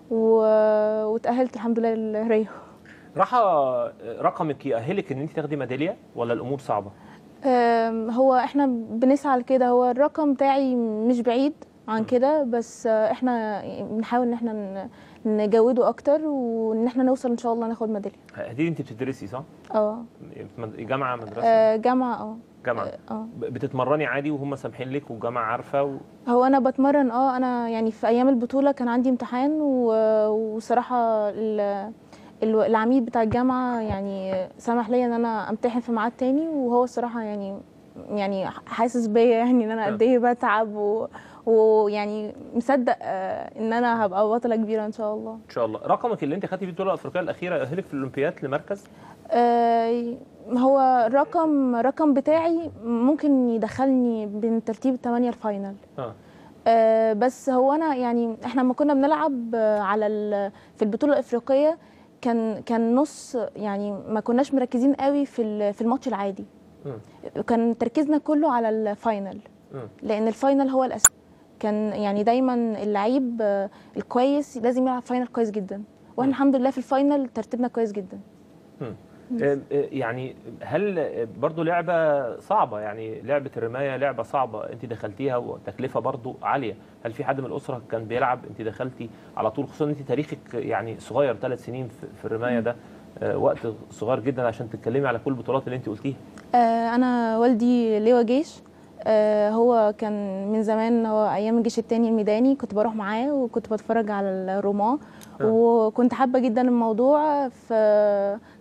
و- واتأهلت الحمد لله لريو راحه رقمك يأهلك ان انت تاخدي ميداليه ولا الامور صعبه أم، هو احنا بنسعى لكده هو الرقم بتاعي مش بعيد عن كده بس آه، احنا بنحاول ان احنا ن- نجوده اكتر وان احنا نوصل ان شاء الله ناخد ميداليه هدير انت بتدرسي صح اه جامعه مدرسه آه، جامعه اه جامعه اه ب- بتتمرني عادي وهم سامحين لك والجامعه عارفه و... هو انا بتمرن اه انا يعني في ايام البطوله كان عندي امتحان و- وصراحه ال- ال- العميد بتاع الجامعه يعني سمح لي ان انا امتحن في ميعاد تاني وهو الصراحه يعني يعني حاسس بيا يعني ان انا قد ايه بتعب و- ويعني مصدق آه، ان انا هبقى بطله كبيره ان شاء الله ان شاء الله رقمك اللي انت خدتي فيه البطوله الافريقيه الاخيره يأهلك في الاولمبياد لمركز آه، هو الرقم رقم بتاعي ممكن يدخلني بين ترتيب الثمانيه الفاينل اه آه، بس هو انا يعني احنا لما كنا بنلعب آه، على ال- في البطوله الافريقيه كان كان نص يعني ما كناش مركزين قوي في ال- في الماتش العادي مم. كان تركيزنا كله على الفاينل مم. لان الفاينل هو الاساس كان يعني دايما اللعيب آه، الكويس لازم يلعب فاينل كويس جدا واحنا الحمد لله في الفاينل ترتيبنا كويس جدا مم. آه، آه، يعني هل آه، برضو لعبة صعبة يعني لعبة الرماية لعبة صعبة انت دخلتيها وتكلفة برضو عالية هل في حد من الأسرة كان بيلعب انت دخلتي على طول خصوصا انت تاريخك يعني صغير ثلاث سنين في- في الرماية ده آه، وقت صغير جدا عشان تتكلمي على كل البطولات اللي انت قلتيها آه، انا والدي لواء جيش آه، هو كان من زمان هو ايام الجيش التاني الميداني كنت بروح معاه وكنت بتفرج على الرومان آه. وكنت حابه جدا الموضوع ف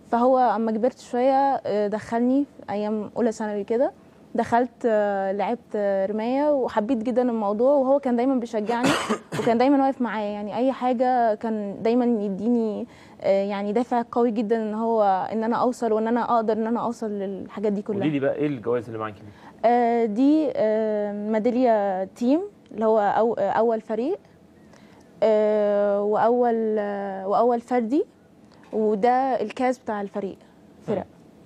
فهو اما كبرت شويه آه، دخلني في ايام اولى ثانوي كده دخلت آه، لعبت آه، رمايه وحبيت جدا الموضوع وهو كان دايما بيشجعني وكان دايما واقف معايا يعني اي حاجه كان دايما يديني آه، يعني دافع قوي جدا ان هو ان انا اوصل وان انا اقدر ان انا اوصل للحاجات دي كلها قولي لي بقى ايه الجوائز اللي معاكي دي آه، دي آه، ميدالية تيم اللي هو أو آه، أول فريق آه، وأول آه، وأول فردي وده الكاس بتاع الفريق فرق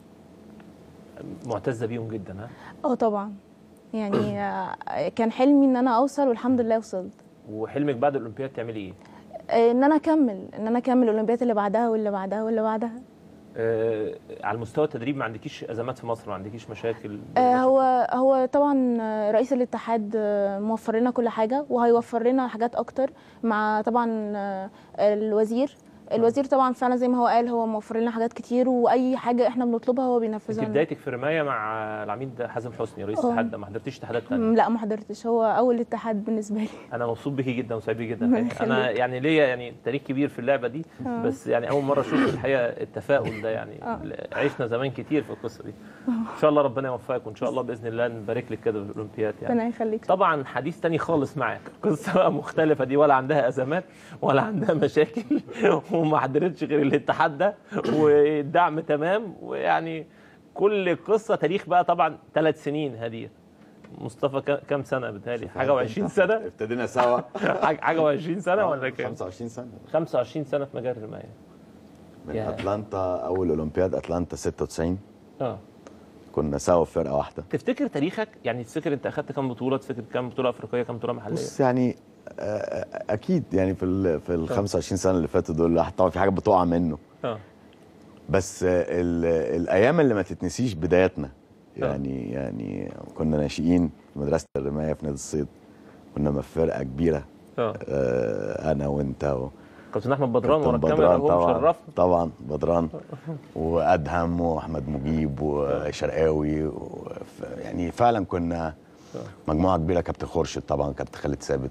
معتزه بيهم جدا ها اه طبعا يعني آه، كان حلمي ان انا اوصل والحمد لله وصلت وحلمك بعد الاولمبياد تعملي ايه آه، ان انا اكمل ان انا اكمل الاولمبياد اللي بعدها واللي بعدها واللي بعدها آه على مستوى التدريب ما عندكيش ازمات في مصر ما عندكيش مشاكل آه، هو هو طبعا آه، رئيس الاتحاد آه، موفر لنا كل حاجه وهيوفر لنا حاجات اكتر مع طبعا آه، الوزير الوزير طبعا فعلا زي ما هو قال هو موفر لنا حاجات كتير واي حاجه احنا بنطلبها هو انت بينفذها لنا بدايتك في الرمايه مع العميد حازم حسني رئيس اه. الاتحاد ده ما حضرتيش اتحادات تانية م، لا ما حضرتش هو اول اتحاد بالنسبه لي انا مبسوط بيكي جدا وسعيد بيكي جدا الله الحقيقة. انا يخليك. يعني ليا يعني تاريخ كبير في اللعبه دي اه. بس يعني اول مره اشوف الحقيقه التفاؤل ده يعني اه. عشنا زمان كتير في القصه دي ان شاء الله ربنا يوفقك وان شاء الله باذن الله نبارك لك كده في الاولمبياد يعني ربنا يخليك طبعا حديث تاني خالص معاك قصه بقى مختلفه دي ولا عندها ازمات ولا عندها مشاكل وما حضرتش غير الاتحاد ده والدعم تمام ويعني كل قصه تاريخ بقى طبعا ثلاث سنين هديه مصطفى كا- كام سنه بتهيألي حاجه و20 سنه ابتدينا سوا حاجه حاجة و20 سنه ولا كام 25 سنه 25 سنه في مجال الرمايه من يا. اتلانتا اول اولمبياد اتلانتا 96 اه كنا سوا في فرقه واحده تفتكر تاريخك يعني تفتكر انت اخدت كام بطوله تفتكر كام بطوله افريقيه كام بطوله محليه بص يعني آه، اكيد يعني في ال في ال 25 سنه اللي فاتوا دول الواحد طبعا في حاجات بتقع منه اه بس آه، ال- الايام اللي ما تتنسيش بداياتنا يعني يعني كنا ناشئين في مدرسه الرمايه في نادي الصيد كنا في فرقه كبيره اه آه، انا وانت و... كابتن احمد بدران كابتن ورا الكاميرا هو طبعا مشرفنا طبعا بدران وادهم واحمد مجيب وشرقاوي و... يعني فعلا كنا مجموعه كبيره كابتن خورشيد طبعا كابتن خالد ثابت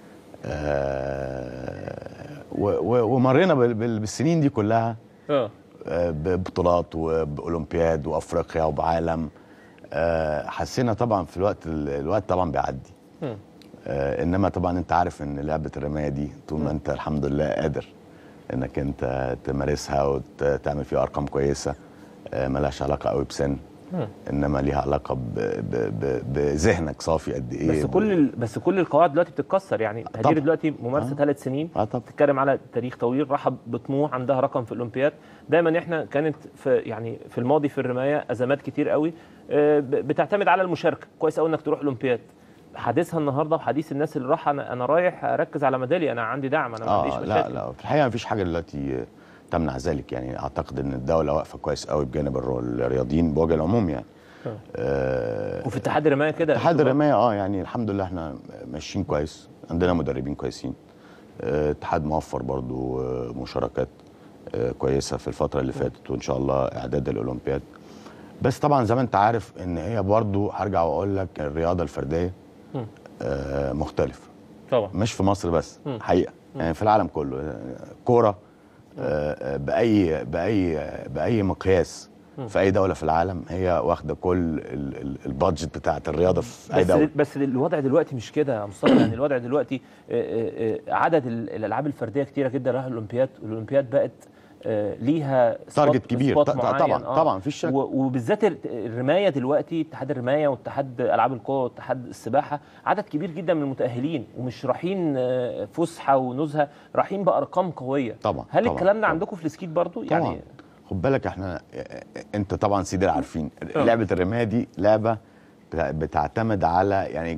آه و... و... ومرينا بال... بال- بالسنين دي كلها اه آه، ببطولات وباولمبياد وافريقيا وبعالم آه، حسينا طبعا في الوقت الوقت طبعا بيعدي مم. آه، انما طبعا انت عارف ان لعبه الرمايه دي طول ما انت الحمد لله قادر انك انت تمارسها وتعمل فيها ارقام كويسه آه، ملهاش علاقه قوي بسن مم. انما ليها علاقه ب- ب- ب- بذهنك صافي قد ايه بس كل ال... بس كل القواعد دلوقتي بتتكسر يعني هدير طبعا. دلوقتي ممارسه آه. ثلاث سنين اه طبعا بتتكلم على تاريخ طويل راحه بطموح عندها رقم في الاولمبياد دايما احنا كانت في يعني في الماضي في الرمايه ازمات كتير قوي آه، ب- بتعتمد على المشاركه كويس قوي انك تروح الاولمبياد حديثها النهارده وحديث الناس اللي راح انا انا رايح اركز على ميداليه انا عندي دعم انا ما عنديش اه مشاكل لا لا في الحقيقه مفيش حاجه دلوقتي تمنع ذلك يعني اعتقد ان الدوله واقفه كويس قوي بجانب الر- الرياضيين بوجه العموم يعني آه. آه وفي اتحاد الرمايه كده اتحاد الرمايه اه يعني الحمد لله احنا ماشيين كويس عندنا مدربين كويسين آه، اتحاد موفر برضو آه، مشاركات آه، كويسه في الفتره اللي فاتت وان شاء الله اعداد الاولمبياد بس طبعا زي ما انت عارف ان هي برضو هرجع واقول لك الرياضه الفرديه مم. آه، مختلفه طبعا مش في مصر بس مم. حقيقه يعني في العالم كله آه، كوره آه، آه، باي باي باي مقياس مم. في اي دوله في العالم هي واخده كل ال- ال- البادجت بتاعت الرياضه في اي بس دوله بس الوضع دلوقتي مش كده يا مصطفى يعني الوضع دلوقتي آه، آه، آه، عدد ال- الالعاب الفرديه كتيره جدا راح الاولمبياد والاولمبياد بقت آه، ليها تارجت سبوت- كبير. سبوت ط- ط- معين، طبعاً- آه. طبعاً، مفيش شك. و- وبالذات ال- الرمايه دلوقتي اتحاد الرمايه واتحاد العاب القوى واتحاد السباحه عدد كبير جدا من المتاهلين ومش رايحين آه، فسحه ونزهه رايحين بارقام قويه طبعا هل طبعاً، الكلام ده طبعاً. عندكم في السكيت برضو طبعا يعني خد بالك احنا انت طبعا سيدي عارفين آه. لعبه الرمايه دي لعبه بتع- بتعتمد على يعني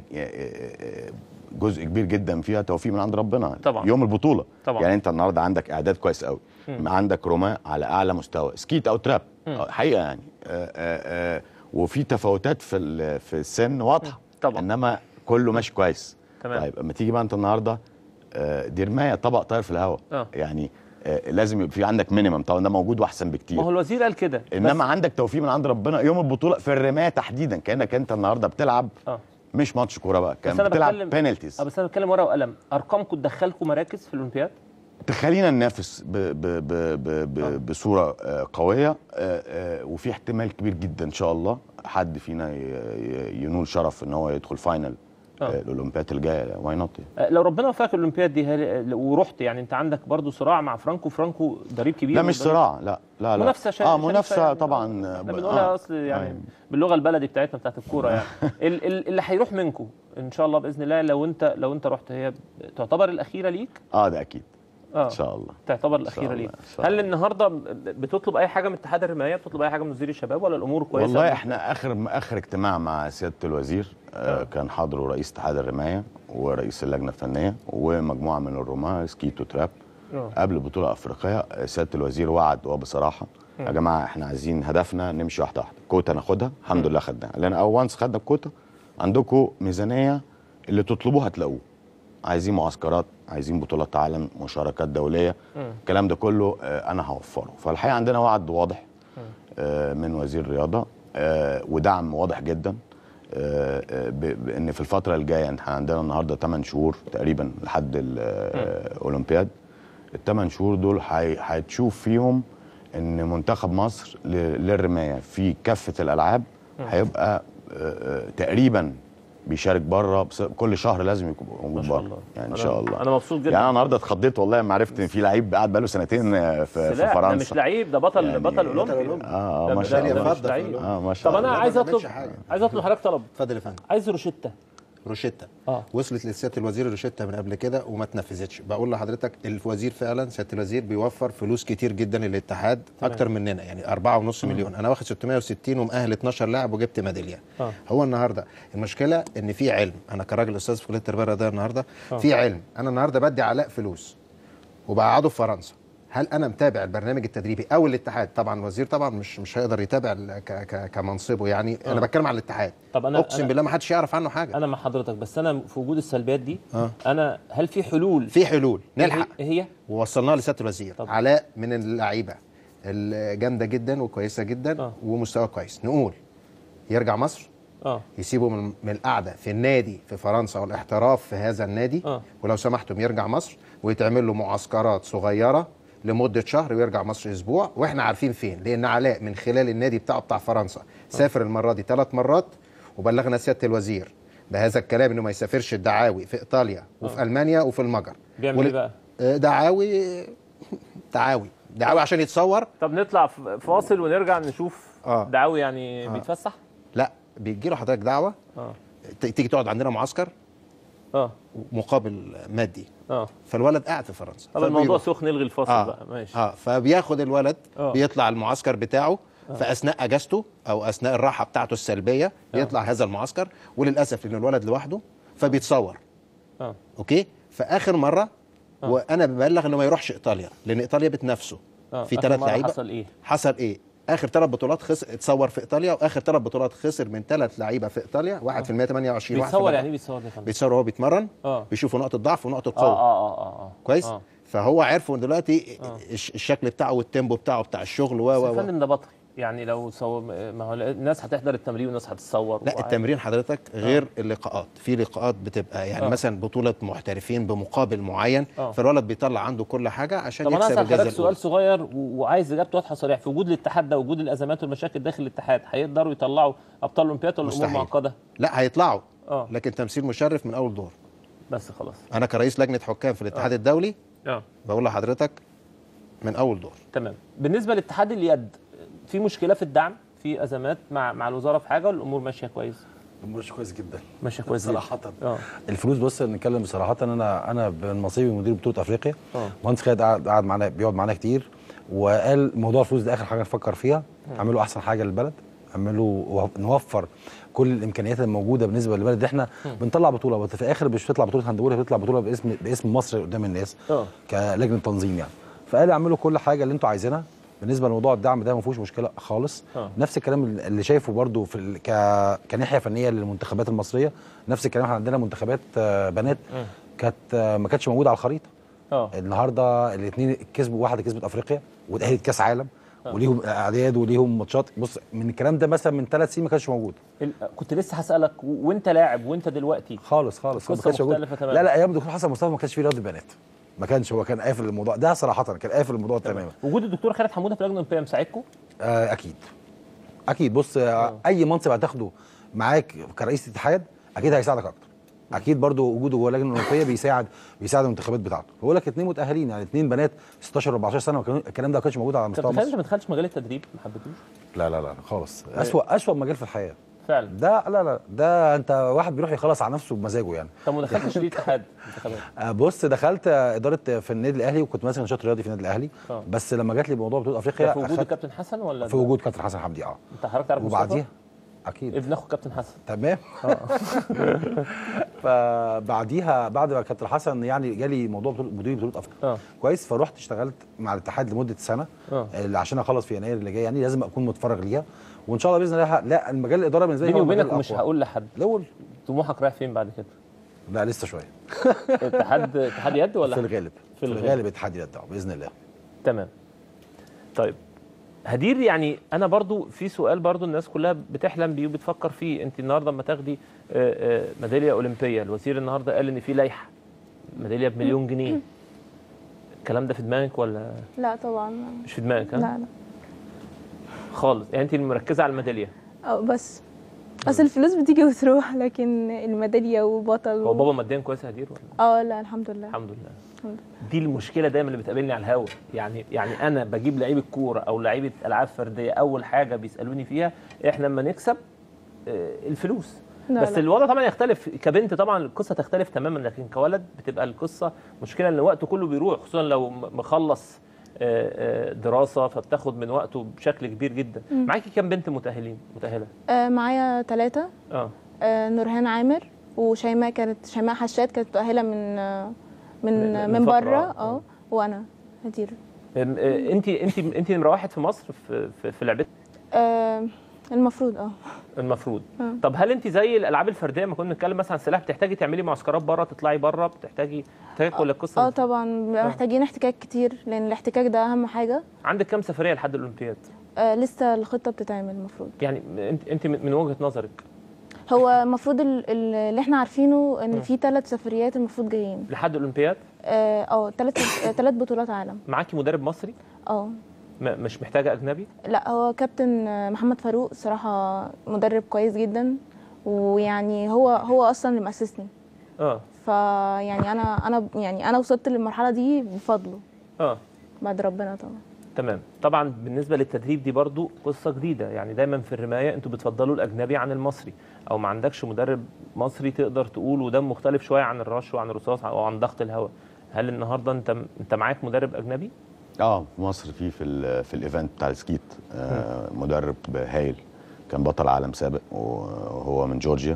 جزء كبير جدا فيها توفيق من عند ربنا طبعاً. يوم البطوله طبعاً. يعني انت النهارده عندك اعداد كويس قوي مم. عندك رماة على اعلى مستوى سكيت او تراب مم. آه، حقيقه يعني آه، آه، آه، وفي تفاوتات في ال- في السن واضحه طبعا انما كله ماشي كويس تمام. طيب اما تيجي بقى انت النهارده آه، دي رمايه طبق طاير في الهواء آه. يعني آه، لازم يبقى في عندك مينيمم طبعا ده موجود واحسن بكتير ما هو الوزير قال كده انما عندك توفيق من عند ربنا يوم البطوله في الرمايه تحديدا كانك انت النهارده بتلعب اه مش ماتش كوره بقى كان بس انا بتلعب بتكلم بينالتيز اه بس انا بتكلم ورقه وقلم ارقامكم تدخلكم مراكز في الاولمبياد تخلينا ننافس ب ب ب ب ب بصوره آه، قويه آه، آه، وفي احتمال كبير جدا ان شاء الله حد فينا ي- ي- ينول شرف ان هو يدخل فاينل آه. آه، الاولمبياد الجايه واي نوت آه، لو ربنا وفقك الاولمبياد دي هل... ورحت يعني انت عندك برضو صراع مع فرانكو فرانكو ضريب كبير لا مش وضريب- صراع لا لا لا منافسه شا... اه شريفة منافسه يعني. طبعا احنا بنقولها اصل يعني باللغه البلدي بتاعتنا بتاعت الكوره يعني ال- ال- اللي هيروح منكم ان شاء الله باذن الله لو انت لو انت رحت هي تعتبر الاخيره ليك اه ده اكيد اه ان شاء الله تعتبر إن شاء الاخيره الله، ليك إن شاء هل النهارده بتطلب اي حاجه من اتحاد الرمايه بتطلب اي حاجه من وزير الشباب ولا الامور كويسه والله احنا اخر اخر اجتماع مع سياده الوزير آه كان حاضره رئيس اتحاد الرمايه ورئيس اللجنه الفنيه ومجموعه من الرماة سكيتو تراب آه. قبل بطوله افريقيه آه، سياده الوزير وعد وبصراحه مم. يا جماعه احنا عايزين هدفنا نمشي واحده واحده كوتا ناخدها الحمد لله خدناها لان او وانس خدنا الكوتا عندكم ميزانيه اللي تطلبوه هتلاقوه عايزين معسكرات عايزين بطولات عالم مشاركات دوليه الكلام ده كله آه، انا هوفره فالحقيقه عندنا وعد واضح آه، من وزير الرياضه آه، ودعم واضح جدا آه، آه، ب- بان في الفتره الجايه احنا عندنا النهارده 8 شهور تقريبا لحد الاولمبياد الثمان شهور دول هي- هتشوف فيهم ان منتخب مصر ل- للرمايه في كافه الالعاب هيبقى آه، آه، تقريبا بيشارك بره بس- كل شهر لازم يكون موجود بره يعني ان أنا- شاء الله أنا مبسوط جدا. يعني انا النهارده اتخضيت والله لما عرفت ان في لعيب قاعد بقاله سنتين آه، في, في سلاح ده فرنسا مش لعيب ده بطل يعني بطل اولمبي اه اه ده- ما ده- شاء ده الله مش لعيب. اه ما شاء طب الله انا عايز ما بنعملش اطلب حاجة. عايز اطلب حضرتك طلب اتفضل يا فندم عايز روشيتا روشيتا اه وصلت لسياده الوزير روشيتا من قبل كده وما اتنفذتش بقول لحضرتك الوزير فعلا سياده الوزير بيوفر فلوس كتير جدا للاتحاد تمام. اكتر مننا يعني 4.5 مليون انا واخد 660 ومؤهل 12 لاعب وجبت ميداليه اه هو النهارده المشكله ان في علم انا كراجل استاذ في كليه التربيه الرياضيه النهارده آه. في علم انا النهارده بدي علاء فلوس وبقعده في فرنسا هل انا متابع البرنامج التدريبي او الاتحاد طبعا الوزير طبعا مش مش هيقدر يتابع ال- ك ك كمنصبه يعني آه. انا بتكلم عن الاتحاد طب انا اقسم أنا بالله ما حدش يعرف عنه حاجه انا مع حضرتك بس انا في وجود السلبيات دي آه. انا هل في حلول في حلول إيه نلحق هي- إيه هي ووصلناها لسياده الوزير علاء من اللعيبه الجامده جدا وكويسه جدا آه. ومستوى كويس نقول يرجع مصر اه يسيبوا من, من القعده في النادي في فرنسا والاحتراف في هذا النادي آه. ولو سمحتم يرجع مصر ويتعمل له معسكرات صغيره لمده شهر ويرجع مصر اسبوع واحنا عارفين فين لان علاء من خلال النادي بتاعه بتاع فرنسا سافر المره دي ثلاث مرات وبلغنا سياده الوزير بهذا الكلام انه ما يسافرش الدعاوي في ايطاليا وفي آه. المانيا وفي المجر بيعمل ول- ايه بقى آه، دعاوي دعاوي دعاوي عشان يتصور طب نطلع ف- فاصل ونرجع نشوف آه. دعاوي يعني آه. بيتفسح لا بيجي له حضرتك دعوه اه ت- تيجي تقعد عندنا معسكر اه مقابل مادي اه فالولد قاعد في فرنسا طب الموضوع فبيروح. سخن نلغي الفاصل آه. بقى ماشي اه فبياخد الولد آه. بيطلع المعسكر بتاعه في اثناء اجازته او اثناء الراحه بتاعته السلبيه بيطلع هذا المعسكر وللاسف لان الولد لوحده فبيتصور اه اوكي فاخر مره آه. وانا ببلغ انه ما يروحش ايطاليا لان ايطاليا بتنافسه آه. في آخر ثلاث مرة لعيبه حصل ايه حصل ايه اخر ثلاث بطولات خسر اتصور في ايطاليا واخر ثلاث بطولات خسر من ثلاث لعيبه في ايطاليا واحد في ال 128 واحد في بيتصور ال- يعني ايه بيتصور ده يا فندم بيتصور وهو بيتمرن اه بيشوفوا نقطه ضعف ونقطه اه قوه اه اه اه كويس آه. فهو عرفوا دلوقتي آه. الش- الشكل بتاعه والتيمبو بتاعه بتاع الشغل و بس و يا و فندم ده بطل يعني لو صور ما هو الناس هتحضر التمرين والناس هتتصور لا وعادي. التمرين حضرتك غير اللقاءات في لقاءات بتبقى يعني آه. مثلا بطوله محترفين بمقابل معين آه. فالولد بيطلع عنده كل حاجه عشان طب انا يكسب اسال الجائزه حضرتك الأولى. سؤال صغير و- وعايز اجابته واضحه صريحه في وجود الاتحاد ده وجود الازمات والمشاكل داخل الاتحاد هيقدروا يطلعوا ابطال الاولمبياد ولا الامور مستحيل. معقده لا هيطلعوا اه لكن تمثيل مشرف من اول دور بس خلاص انا كرئيس لجنه حكام في الاتحاد الدولي اه بقول لحضرتك من اول دور تمام بالنسبه لاتحاد اليد في مشكله في الدعم في ازمات مع مع الوزاره في حاجه ولا الامور ماشيه كويس مش كويس جدا ماشيه كويس جدا. صراحه اه الفلوس بص نتكلم بصراحه انا انا من نصيبي مدير بطوله افريقيا اه مهندس خالد قعد قعد معانا بيقعد معانا كتير وقال موضوع الفلوس ده اخر حاجه نفكر فيها اعملوا احسن حاجه للبلد اعملوا نوفر كل الامكانيات الموجوده بالنسبه للبلد احنا بنطلع بطوله بس في الاخر مش بتطلع بطوله هاندبول بتطلع بطوله باسم باسم مصر قدام الناس اه كلجنه تنظيم يعني فقال اعملوا كل حاجه اللي انتوا عايزينها بالنسبه لموضوع الدعم ده ما فيهوش مشكله خالص اه نفس الكلام اللي شايفه برضو في ال... ك... كناحيه فنيه للمنتخبات المصريه نفس الكلام احنا عندنا منتخبات آه، بنات مم. كانت آه، ما كانتش موجوده على الخريطه اه النهارده الاثنين كسبوا واحده كسبت افريقيا واتاهلت كاس عالم آه. وليهم اعداد وليهم ماتشات بص من الكلام ده مثلا من ثلاث سنين ما كانش موجود ال- كنت لسه هسالك و- وانت لاعب وانت دلوقتي خالص خالص ما قصه كانش موجود مختلفه تماما لا لا ايام دكتور حسن مصطفى ما كانش فيه رياضه بنات ما كانش هو كان قافل الموضوع ده صراحه كان قافل الموضوع تماما وجود الدكتور خالد حموده في اللجنه الاولمبيه مساعدكم آه اكيد اكيد بص آه اي منصب هتاخده معاك كرئيس اتحاد اكيد هيساعدك اكتر اكيد برضو وجوده جوه اللجنه الاولمبيه بيساعد بيساعد المنتخبات بتاعته بقول لك اثنين متاهلين يعني اثنين بنات 16 14 سنه وكان- الكلام ده ما كانش موجود على طب مستوى تخيل انت مصر ما دخلتش مجال التدريب ما حبيتوش لا لا لا خالص اسوأ اسوأ مجال في الحياه فعلا ده لا لا ده انت واحد بيروح يخلص على نفسه بمزاجه يعني طب ما دخلتش ليه اتحاد منتخبات آه، بص دخلت آه، اداره في النادي الاهلي وكنت ماسك نشاط رياضي في النادي الاهلي آه. بس لما جات لي موضوع بطوله ده افريقيا في وجود أخدت- الكابتن حسن ولا في وجود كابتن حسن حمدي اه انت حضرتك تعرف مصطفى؟ وبعديها اكيد ابن اخو كابتن حسن تمام فبعديها بعد ما كابتن حسن يعني جالي موضوع بطوله مدير بطوله افريقيا اه كويس فرحت اشتغلت مع الاتحاد لمده سنه اه اللي عشان اخلص في يناير اللي جاي يعني لازم اكون متفرغ ليها وان شاء الله باذن الله ه- لا المجال الاداره بالنسبه لي بيني هو المجال وبينك مش الأقوى. هقول لحد الاول طموحك رايح فين بعد كده لا لسه شويه اتحاد اتحاد يد ولا في الغالب في في الغالب. الغالب اتحاد يد آه، باذن الله تمام طيب هدير يعني انا برضو في سؤال برضو الناس كلها بتحلم بيه وبتفكر فيه انت النهارده لما تاخدي آه، آه، ميداليه اولمبيه الوزير النهارده قال ان في لائحه ميداليه بمليون جنيه الكلام ده في دماغك ولا لا طبعا مش في دماغك لا ها لا خالص يعني انت مركزه على الميداليه أو بس اصل الفلوس بتيجي وتروح لكن الميداليه وبطل هو و... بابا ماديا كويس يا هدير ولا اه لا الحمد لله الحمد لله الحمد دي المشكله دايما اللي بتقابلني على الهوا يعني يعني انا بجيب لعيبه كوره او لعيبه العاب فرديه اول حاجه بيسالوني فيها احنا لما نكسب آه، الفلوس لا، بس لا. الوضع طبعا يختلف كبنت طبعا القصه تختلف تماما لكن كولد بتبقى القصه مشكله ان وقته كله بيروح خصوصا لو م- مخلص آه، آه، دراسه فبتاخد من وقته بشكل كبير جدا مم. معاكي كام بنت متاهلين متاهله آه معايا ثلاثة اه آه نورهان عامر وشيماء كانت شيماء حشاد كانت متأهلة من آه من من- من, من فترة، بره آه. اه وانا هدير انت انت انت نمره واحد في مصر في في, في لعبتك آه المفروض اه المفروض آه. طب هل انت زي الالعاب الفرديه ما كنا بنتكلم مثلا عن السلاح بتحتاجي تعملي معسكرات بره تطلعي بره بتحتاجي تدخل القصه اه طبعا بنبقى آه. محتاجين احتكاك كتير لان الاحتكاك ده اهم حاجة عندك كام سفريه لحد الاولمبياد آه لسه الخطة بتتعمل المفروض يعني انت انت من من وجهه نظرك هو المفروض ال- ال- اللي احنا عارفينه ان مم. في ثلاث سفريات المفروض جايين لحد الاولمبياد اه اه ثلاث ثلاث بطولات عالم معاكي مدرب مصري اه ما- مش محتاجه اجنبي لا هو كابتن محمد فاروق صراحة مدرب كويس جدا ويعني هو هو اصلا اللي مؤسسني اه فيعني انا انا يعني انا وصلت للمرحلة دي بفضله اه بعد ربنا طبعا تمام طبعا بالنسبه للتدريب دي برضو قصه جديده يعني دايما في الرمايه انتوا بتفضلوا الاجنبي عن المصري او ما عندكش مدرب مصري تقدر تقول وده مختلف شويه عن الرش وعن الرصاص او عن ضغط الهواء هل النهارده انت انت معاك مدرب اجنبي اه في مصر في في ال في الايفنت بتاع السكيت آه مدرب هايل كان بطل عالم سابق وهو من جورجيا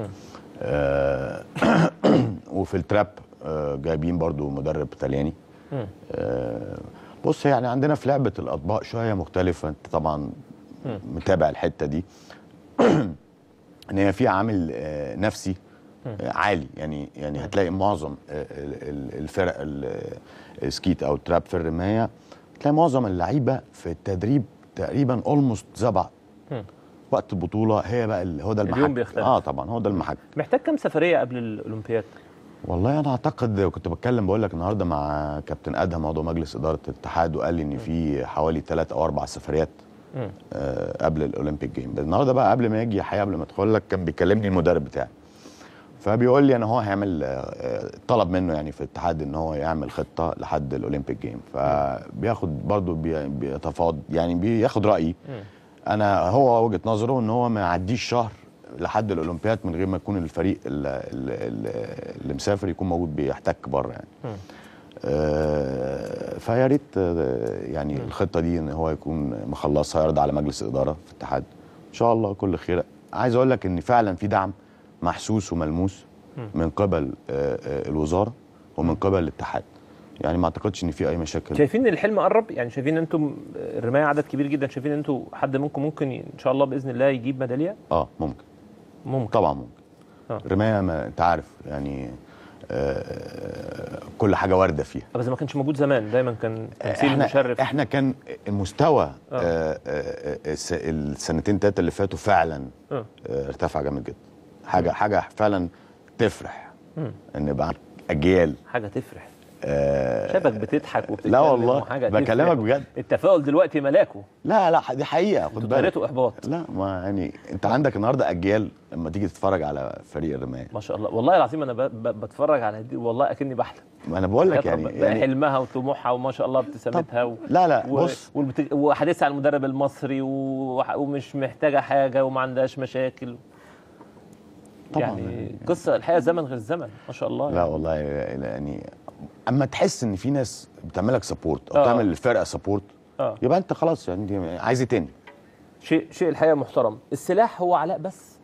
آه وفي التراب آه جايبين برضو مدرب طلياني مم. آه بص يعني عندنا في لعبه الاطباق شويه مختلفه انت طبعا مم. متابع الحته دي ان هي في عامل آه نفسي آه عالي يعني يعني هتلاقي معظم آه ال- ال- الفرق ال- السكيت او التراب في الرمايه تلاقي معظم اللعيبه في التدريب تقريبا اولموست زي بعض مم. وقت البطوله هي بقى ال- هو ده اليوم المحك بيختلف. اه طبعا هو ده المحك محتاج كام سفريه قبل الاولمبياد والله انا اعتقد كنت بتكلم بقول لك النهارده مع كابتن ادهم عضو مجلس اداره الاتحاد وقال لي ان في حوالي ثلاث او اربع سفريات مم. آه قبل الاولمبيك جيم النهارده بقى قبل ما يجي الحقيقه قبل ما ادخل لك كان بيكلمني المدرب بتاعي فبيقول لي ان هو هيعمل آه، آه، طلب منه يعني في الاتحاد ان هو يعمل خطه لحد الاولمبيك جيم فبياخد برضه بي- بيتفاوض يعني بياخد رايي انا هو وجهه نظره ان هو ما يعديش شهر لحد الاولمبياد من غير ما يكون الفريق ال- ال- ال- اللي مسافر يكون موجود بيحتك بره يعني آه، فيا ريت آه، يعني الخطه دي ان هو يكون مخلصها يعرض على مجلس الاداره في الاتحاد ان شاء الله كل خير عايز اقول لك ان فعلا في دعم محسوس وملموس مم. من قبل آه، آه، الوزاره ومن قبل الاتحاد يعني ما اعتقدش ان في اي مشاكل شايفين ان الحلم قرب يعني شايفين ان انتم الرمايه عدد كبير جدا شايفين ان انتم حد منكم ممكن ي- ان شاء الله باذن الله يجيب ميداليه اه ممكن ممكن طبعا ممكن آه. الرمايه ما انت عارف يعني آه كل حاجه وارده فيها بس ما كانش موجود زمان دايما كان تمثيل احنا مشرف احنا كان المستوى آه. آه آه الس- السنتين ثلاثه اللي فاتوا فعلا آه. آه ارتفع جامد جدا حاجه حاجه فعلا تفرح مم. ان يبقى عندك اجيال حاجه تفرح آه شايفك بتضحك وبتتكلم لا والله وحاجة بكلمك تفرح. بجد التفاؤل دلوقتي ملاكه لا لا دي حقيقه خد انتوا بالك طريقته احباط لا ما يعني انت عندك النهارده اجيال لما تيجي تتفرج على فريق الرمايه ما شاء الله والله العظيم انا ب... ب... بتفرج على دي والله اكني بحلم ما انا بقول لك حياة يعني, ربنا. يعني حلمها وطموحها وما شاء الله ابتسامتها و... لا لا و... بص والبت... وحديثها عن المدرب المصري و... ومش محتاجه حاجه وما عندهاش مشاكل طبعاً. يعني قصه الحقيقه زمن غير زمن ما شاء الله لا والله يعني اما تحس ان في ناس بتعملك سبورت او آه. تعمل للفرقه سبورت اه يبقى انت خلاص يعني دي عايز ايه تاني شيء شيء الحقيقه محترم السلاح هو علاء بس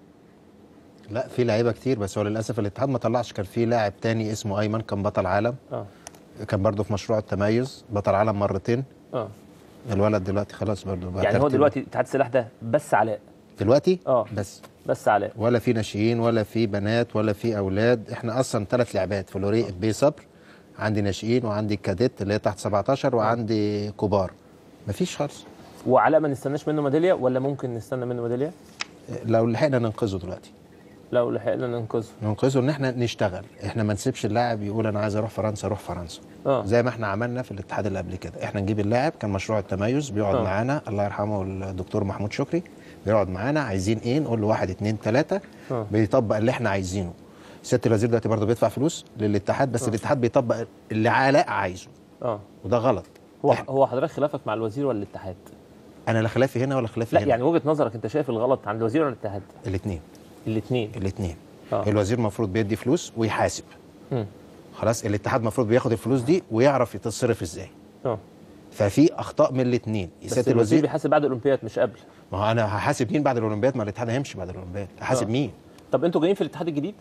لا في لعيبه كتير بس هو للاسف الاتحاد ما طلعش كان في لاعب تاني اسمه ايمن كان بطل عالم اه كان برضه في مشروع التميز بطل عالم مرتين اه الولد دلوقتي خلاص برضه بقى يعني هو ترتيبه. دلوقتي اتحاد السلاح ده بس علاء دلوقتي اه بس بس علاء ولا في ناشئين ولا في بنات ولا في اولاد احنا اصلا ثلاث لعبات فلوري بي صبر عندي ناشئين وعندي كاديت اللي هي تحت 17 وعندي كبار مفيش خالص وعلاء ما نستناش منه ميداليه ولا ممكن نستنى منه ميداليه لو لحقنا ننقذه دلوقتي لو لحقنا ننقذه ننقذه ان احنا نشتغل احنا ما نسيبش اللاعب يقول انا عايز اروح فرنسا اروح فرنسا اه زي ما احنا عملنا في الاتحاد اللي قبل كده احنا نجيب اللاعب كان مشروع التميز بيقعد آه. معانا الله يرحمه الدكتور محمود شكري بيقعد معانا عايزين ايه نقول له واحد اتنين تلاته آه. بيطبق اللي احنا عايزينه سياده الوزير دلوقتي برضه بيدفع فلوس للاتحاد بس آه. الاتحاد بيطبق اللي علاء عايزه اه وده غلط هو هو حضرتك خلافك مع الوزير ولا الاتحاد؟ انا لا خلافي هنا ولا خلافي لا هنا يعني وجهه نظرك انت شايف الغلط عند الوزير ولا الاتحاد؟ الاثنين الاثنين الاثنين آه. الوزير المفروض بيدي فلوس ويحاسب مم. خلاص الاتحاد المفروض بياخد الفلوس دي ويعرف تتصرف ازاي اه ففي اخطاء من الاثنين بس الوزير بيحاسب بعد الاولمبياد مش قبل ما هو انا هحاسب مين بعد الاولمبياد ما الاتحاد هيمشي بعد الاولمبياد هحاسب آه. مين طب انتوا جايين في الاتحاد الجديد؟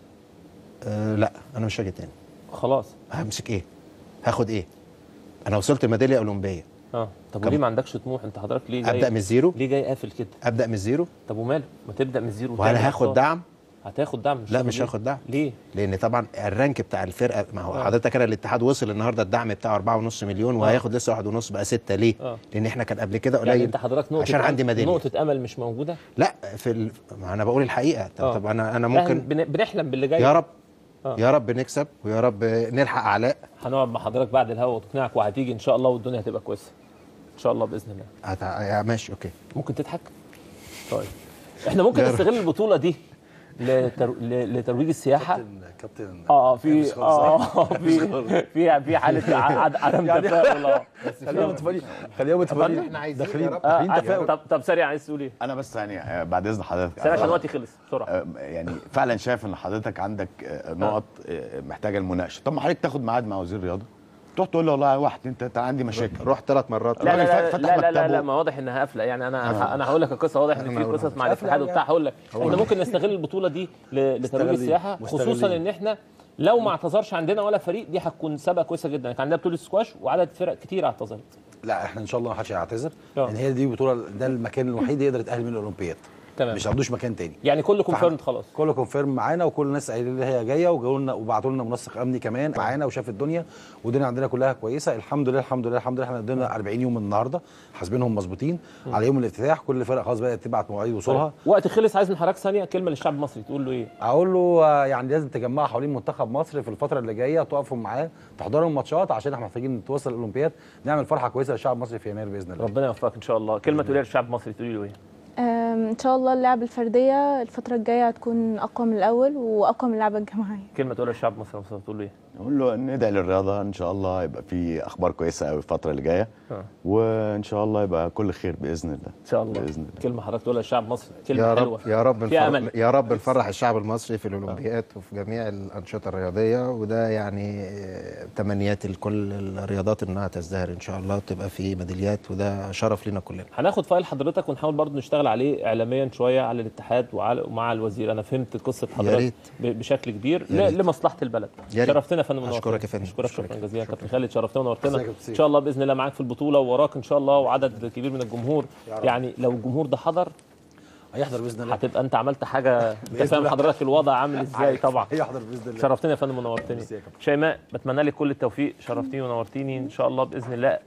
آه لا انا مش هاجي تاني خلاص همسك ايه هاخد ايه انا وصلت الميداليه اولمبيه اه طب كم- وليه ما عندكش طموح انت حضرتك ليه جاي ابدا من الزيرو ليه جاي قافل كده؟ ابدا من الزيرو طب وماله؟ ما تبدا من الزيرو وهل وتعمل هاخد أخطاء. دعم هتاخد دعم لا مش ليه؟ هاخد دعم ليه؟ لان طبعا الرانك بتاع الفرقه ما هو آه. حضرتك انا الاتحاد وصل النهارده الدعم بتاعه 4.5 مليون وهياخد لسه 1.5 بقى 6 ليه؟ آه. لان احنا كان قبل كده قليل يعني انت حضرتك نقطه عشان أم- عندي ميداليه نقطه امل مش موجوده؟ لا في ال... ما انا بقول الحقيقه طب, آه. طب انا انا لا، ممكن بن- بنحلم باللي جاي يا رب آه. يا رب نكسب ويا رب نلحق علاء هنقعد مع حضرتك بعد الهوا وتقنعك وهتيجي ان شاء الله والدنيا هتبقى كويسه ان شاء الله باذن الله هت... يا ماشي اوكي ممكن تضحك طيب احنا ممكن يا رب. نستغل البطوله دي لتر... ل- لترويج السياحه كابتن اه في مش خالص. اه في في في حاله ع- ع- عدم يعني- تفاؤل اه خلينا متفائلين خلينا متفائلين احنا عايزين داخلين آه، داخلين آه، تفاؤل طب طب سريع عايز تقول ايه؟ انا بس يعني آه، بعد اذن حضرتك سريع عشان آه، وقتي خلص بسرعه آه، يعني فعلا شايف ان حضرتك عندك آه، نقط آه، محتاجه المناقشه طب ما حضرتك تاخد ميعاد مع وزير الرياضه تروح تقول له والله واحد انت انت عندي مشاكل رحت ثلاث مرات لا لا الراجل لا فتح لا, لا, لا, مكتبه. لا ما واضح انها قافله يعني انا آه. انا هقول لك القصه واضح ان أنا في هقول قصص لك. مع الاتحاد قافلة وبتاع هقول لك هقول احنا لك. ممكن نستغل البطوله دي ل- لترويج مستغلين. السياحه مستغلين. خصوصا ان احنا لو ما اعتذرش عندنا ولا فريق دي هتكون سبقه كويسه جدا كان عندنا بطوله سكواش وعدد فرق كتير اعتذرت لا احنا ان شاء الله ما حدش هيعتذر آه. لان هي دي بطوله ده المكان الوحيد اللي يقدر يتاهل من الاولمبياد تمام مش هياخدوش مكان تاني يعني كله فاحنا- كونفيرمد خلاص كله كونفيرم معانا وكل الناس قايلين لي هي جايه وجاوا لنا وبعتوا لنا منسق امني كمان معانا وشاف الدنيا والدنيا عندنا كلها كويسه الحمد لله الحمد لله الحمد لله احنا قدمنا 40 يوم النهارده حاسبينهم مظبوطين على يوم الافتتاح كل فرقه خلاص بدات تبعت مواعيد وصولها وقت خلص عايز من حضرتك ثانيه كلمه للشعب المصري تقول له ايه؟ اقول له آه، يعني لازم تجمعوا حوالين منتخب مصر في الفتره اللي جايه تقفوا معاه تحضروا الماتشات عشان احنا محتاجين نتوصل الاولمبياد نعمل فرحه كويسه للشعب المصري في يناير باذن الله ربنا يوفقك ان شاء الله كلمه تقوليها للشعب المصري تقولي له ايه؟ أم، ان شاء الله اللعبة الفردية الفترة الجاية هتكون اقوى من الاول واقوى من اللعبة الجماعية كلمه تقولها للشعب المصري تقول له ايه؟ نقول له ندعي للرياضه ان شاء الله يبقى في اخبار كويسه قوي الفتره اللي جايه آه. وان شاء الله يبقى كل خير باذن الله ان شاء الله باذن الله كلمه حضرتك تقولها للشعب المصري كلمه يا حلوه رب يا رب فيها نفرح امل يا رب نفرح الشعب المصري في الاولمبياد وفي جميع الانشطه الرياضيه وده يعني آه، تمنياتي لكل الرياضات انها تزدهر ان شاء الله وتبقى في ميداليات وده شرف لينا كلنا هناخد فايل حضرتك ونحاول برضو نشتغل عليه اعلاميا شويه على الاتحاد وعلى ومع الوزير انا فهمت قصه حضرتك ريت. ب- بشكل كبير يا ل- ريت. لمصلحه البلد يا ريت. شرفتنا يا فندم ونورتنا. أشكرك يا فندم. اشكرك أشكرك. شكرا جزيلا كابتن خالد شرفتنا ونورتنا أشكرك يا كابتن ان شاء الله باذن الله معاك في البطوله ووراك ان شاء الله وعدد كبير من الجمهور يا رب. يعني لو الجمهور ده حضر هيحضر باذن الله هتبقى انت عملت حاجه انت بإذن فاهم الله. حضرتك الوضع عامل ازاي طبعا هيحضر باذن الله شرفتني يا فندم ونورتني ميرسي يا كابتن. شيماء بتمنى لك كل التوفيق شرفتيني ونورتيني ان شاء الله باذن الله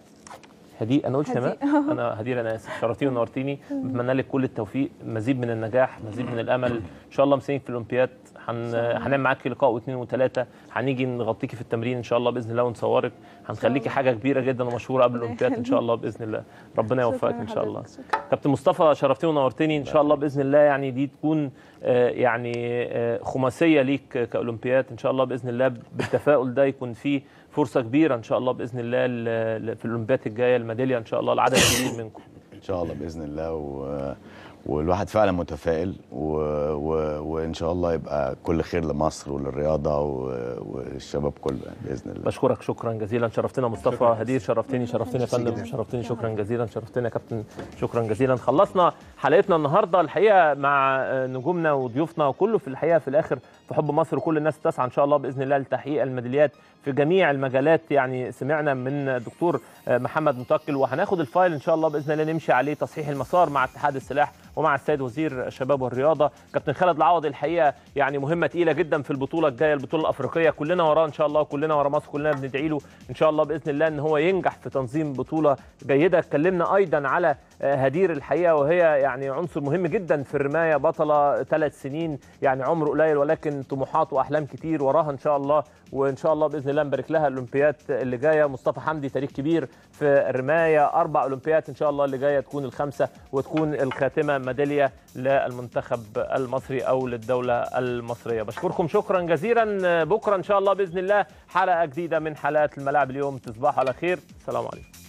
هدي انا قلت شيماء هدي. انا هدير انا اسف شرفتيني ونورتيني بتمنى لك كل التوفيق مزيد من النجاح مزيد من الامل ان شاء الله مسيرين في الاولمبياد هن... هنعمل معاكي لقاء واثنين وثلاثه هنيجي نغطيكي في التمرين ان شاء الله باذن الله ونصورك هنخليكي حاجه كبيره جدا ومشهوره قبل الاولمبياد ان شاء الله باذن الله ربنا يوفقك ان شاء الله كابتن مصطفى شرفتني ونورتني ان شاء الله باذن الله يعني دي تكون آه، يعني آه، خماسيه ليك كاولمبياد ان شاء الله باذن الله بالتفاؤل ده يكون فيه فرصه كبيره ان شاء الله باذن الله ل- ل- في الاولمبياد الجايه الميداليه ان شاء الله العدد كبير منكم ان شاء الله باذن الله و... والواحد فعلا متفائل و... و... وان شاء الله يبقى كل خير لمصر وللرياضه و... والشباب كله يعني باذن الله بشكرك شكرا جزيلا شرفتنا مصطفى هدير شرفتني شرفتني يا فندم شرفتني شكرا جزيلا شرفتني يا كابتن شكرا جزيلا خلصنا حلقتنا النهارده الحقيقه مع آه، نجومنا وضيوفنا وكله في الحقيقه في الاخر في حب مصر وكل الناس تسعى ان شاء الله باذن الله لتحقيق الميداليات في جميع المجالات يعني سمعنا من الدكتور آه، محمد متوكل وهناخد الفايل ان شاء الله باذن الله نمشي عليه تصحيح المسار مع اتحاد السلاح ومع السيد وزير الشباب والرياضه كابتن خالد العوضي الحقيقه يعني مهمه تقيله جدا في البطوله الجايه البطوله الافريقيه كلنا وراه ان شاء الله كلنا ورا مصر كلنا بندعي له ان شاء الله باذن الله ان هو ينجح في تنظيم بطوله جيده اتكلمنا ايضا على آه، هدير الحقيقه وهي يعني عنصر مهم جدا في الرمايه بطله ثلاث سنين يعني عمر قليل ولكن طموحات واحلام كتير وراها ان شاء الله وان شاء الله باذن الله نبارك لها الاولمبياد اللي جايه مصطفى حمدي تاريخ كبير في الرمايه اربع اولمبياد ان شاء الله اللي جايه تكون الخامسه وتكون الخاتمه ميداليه للمنتخب المصري او للدوله المصريه بشكركم شكرا جزيلا بكره ان شاء الله باذن الله حلقه جديده من حلقات الملاعب اليوم تصبحوا على خير السلام عليكم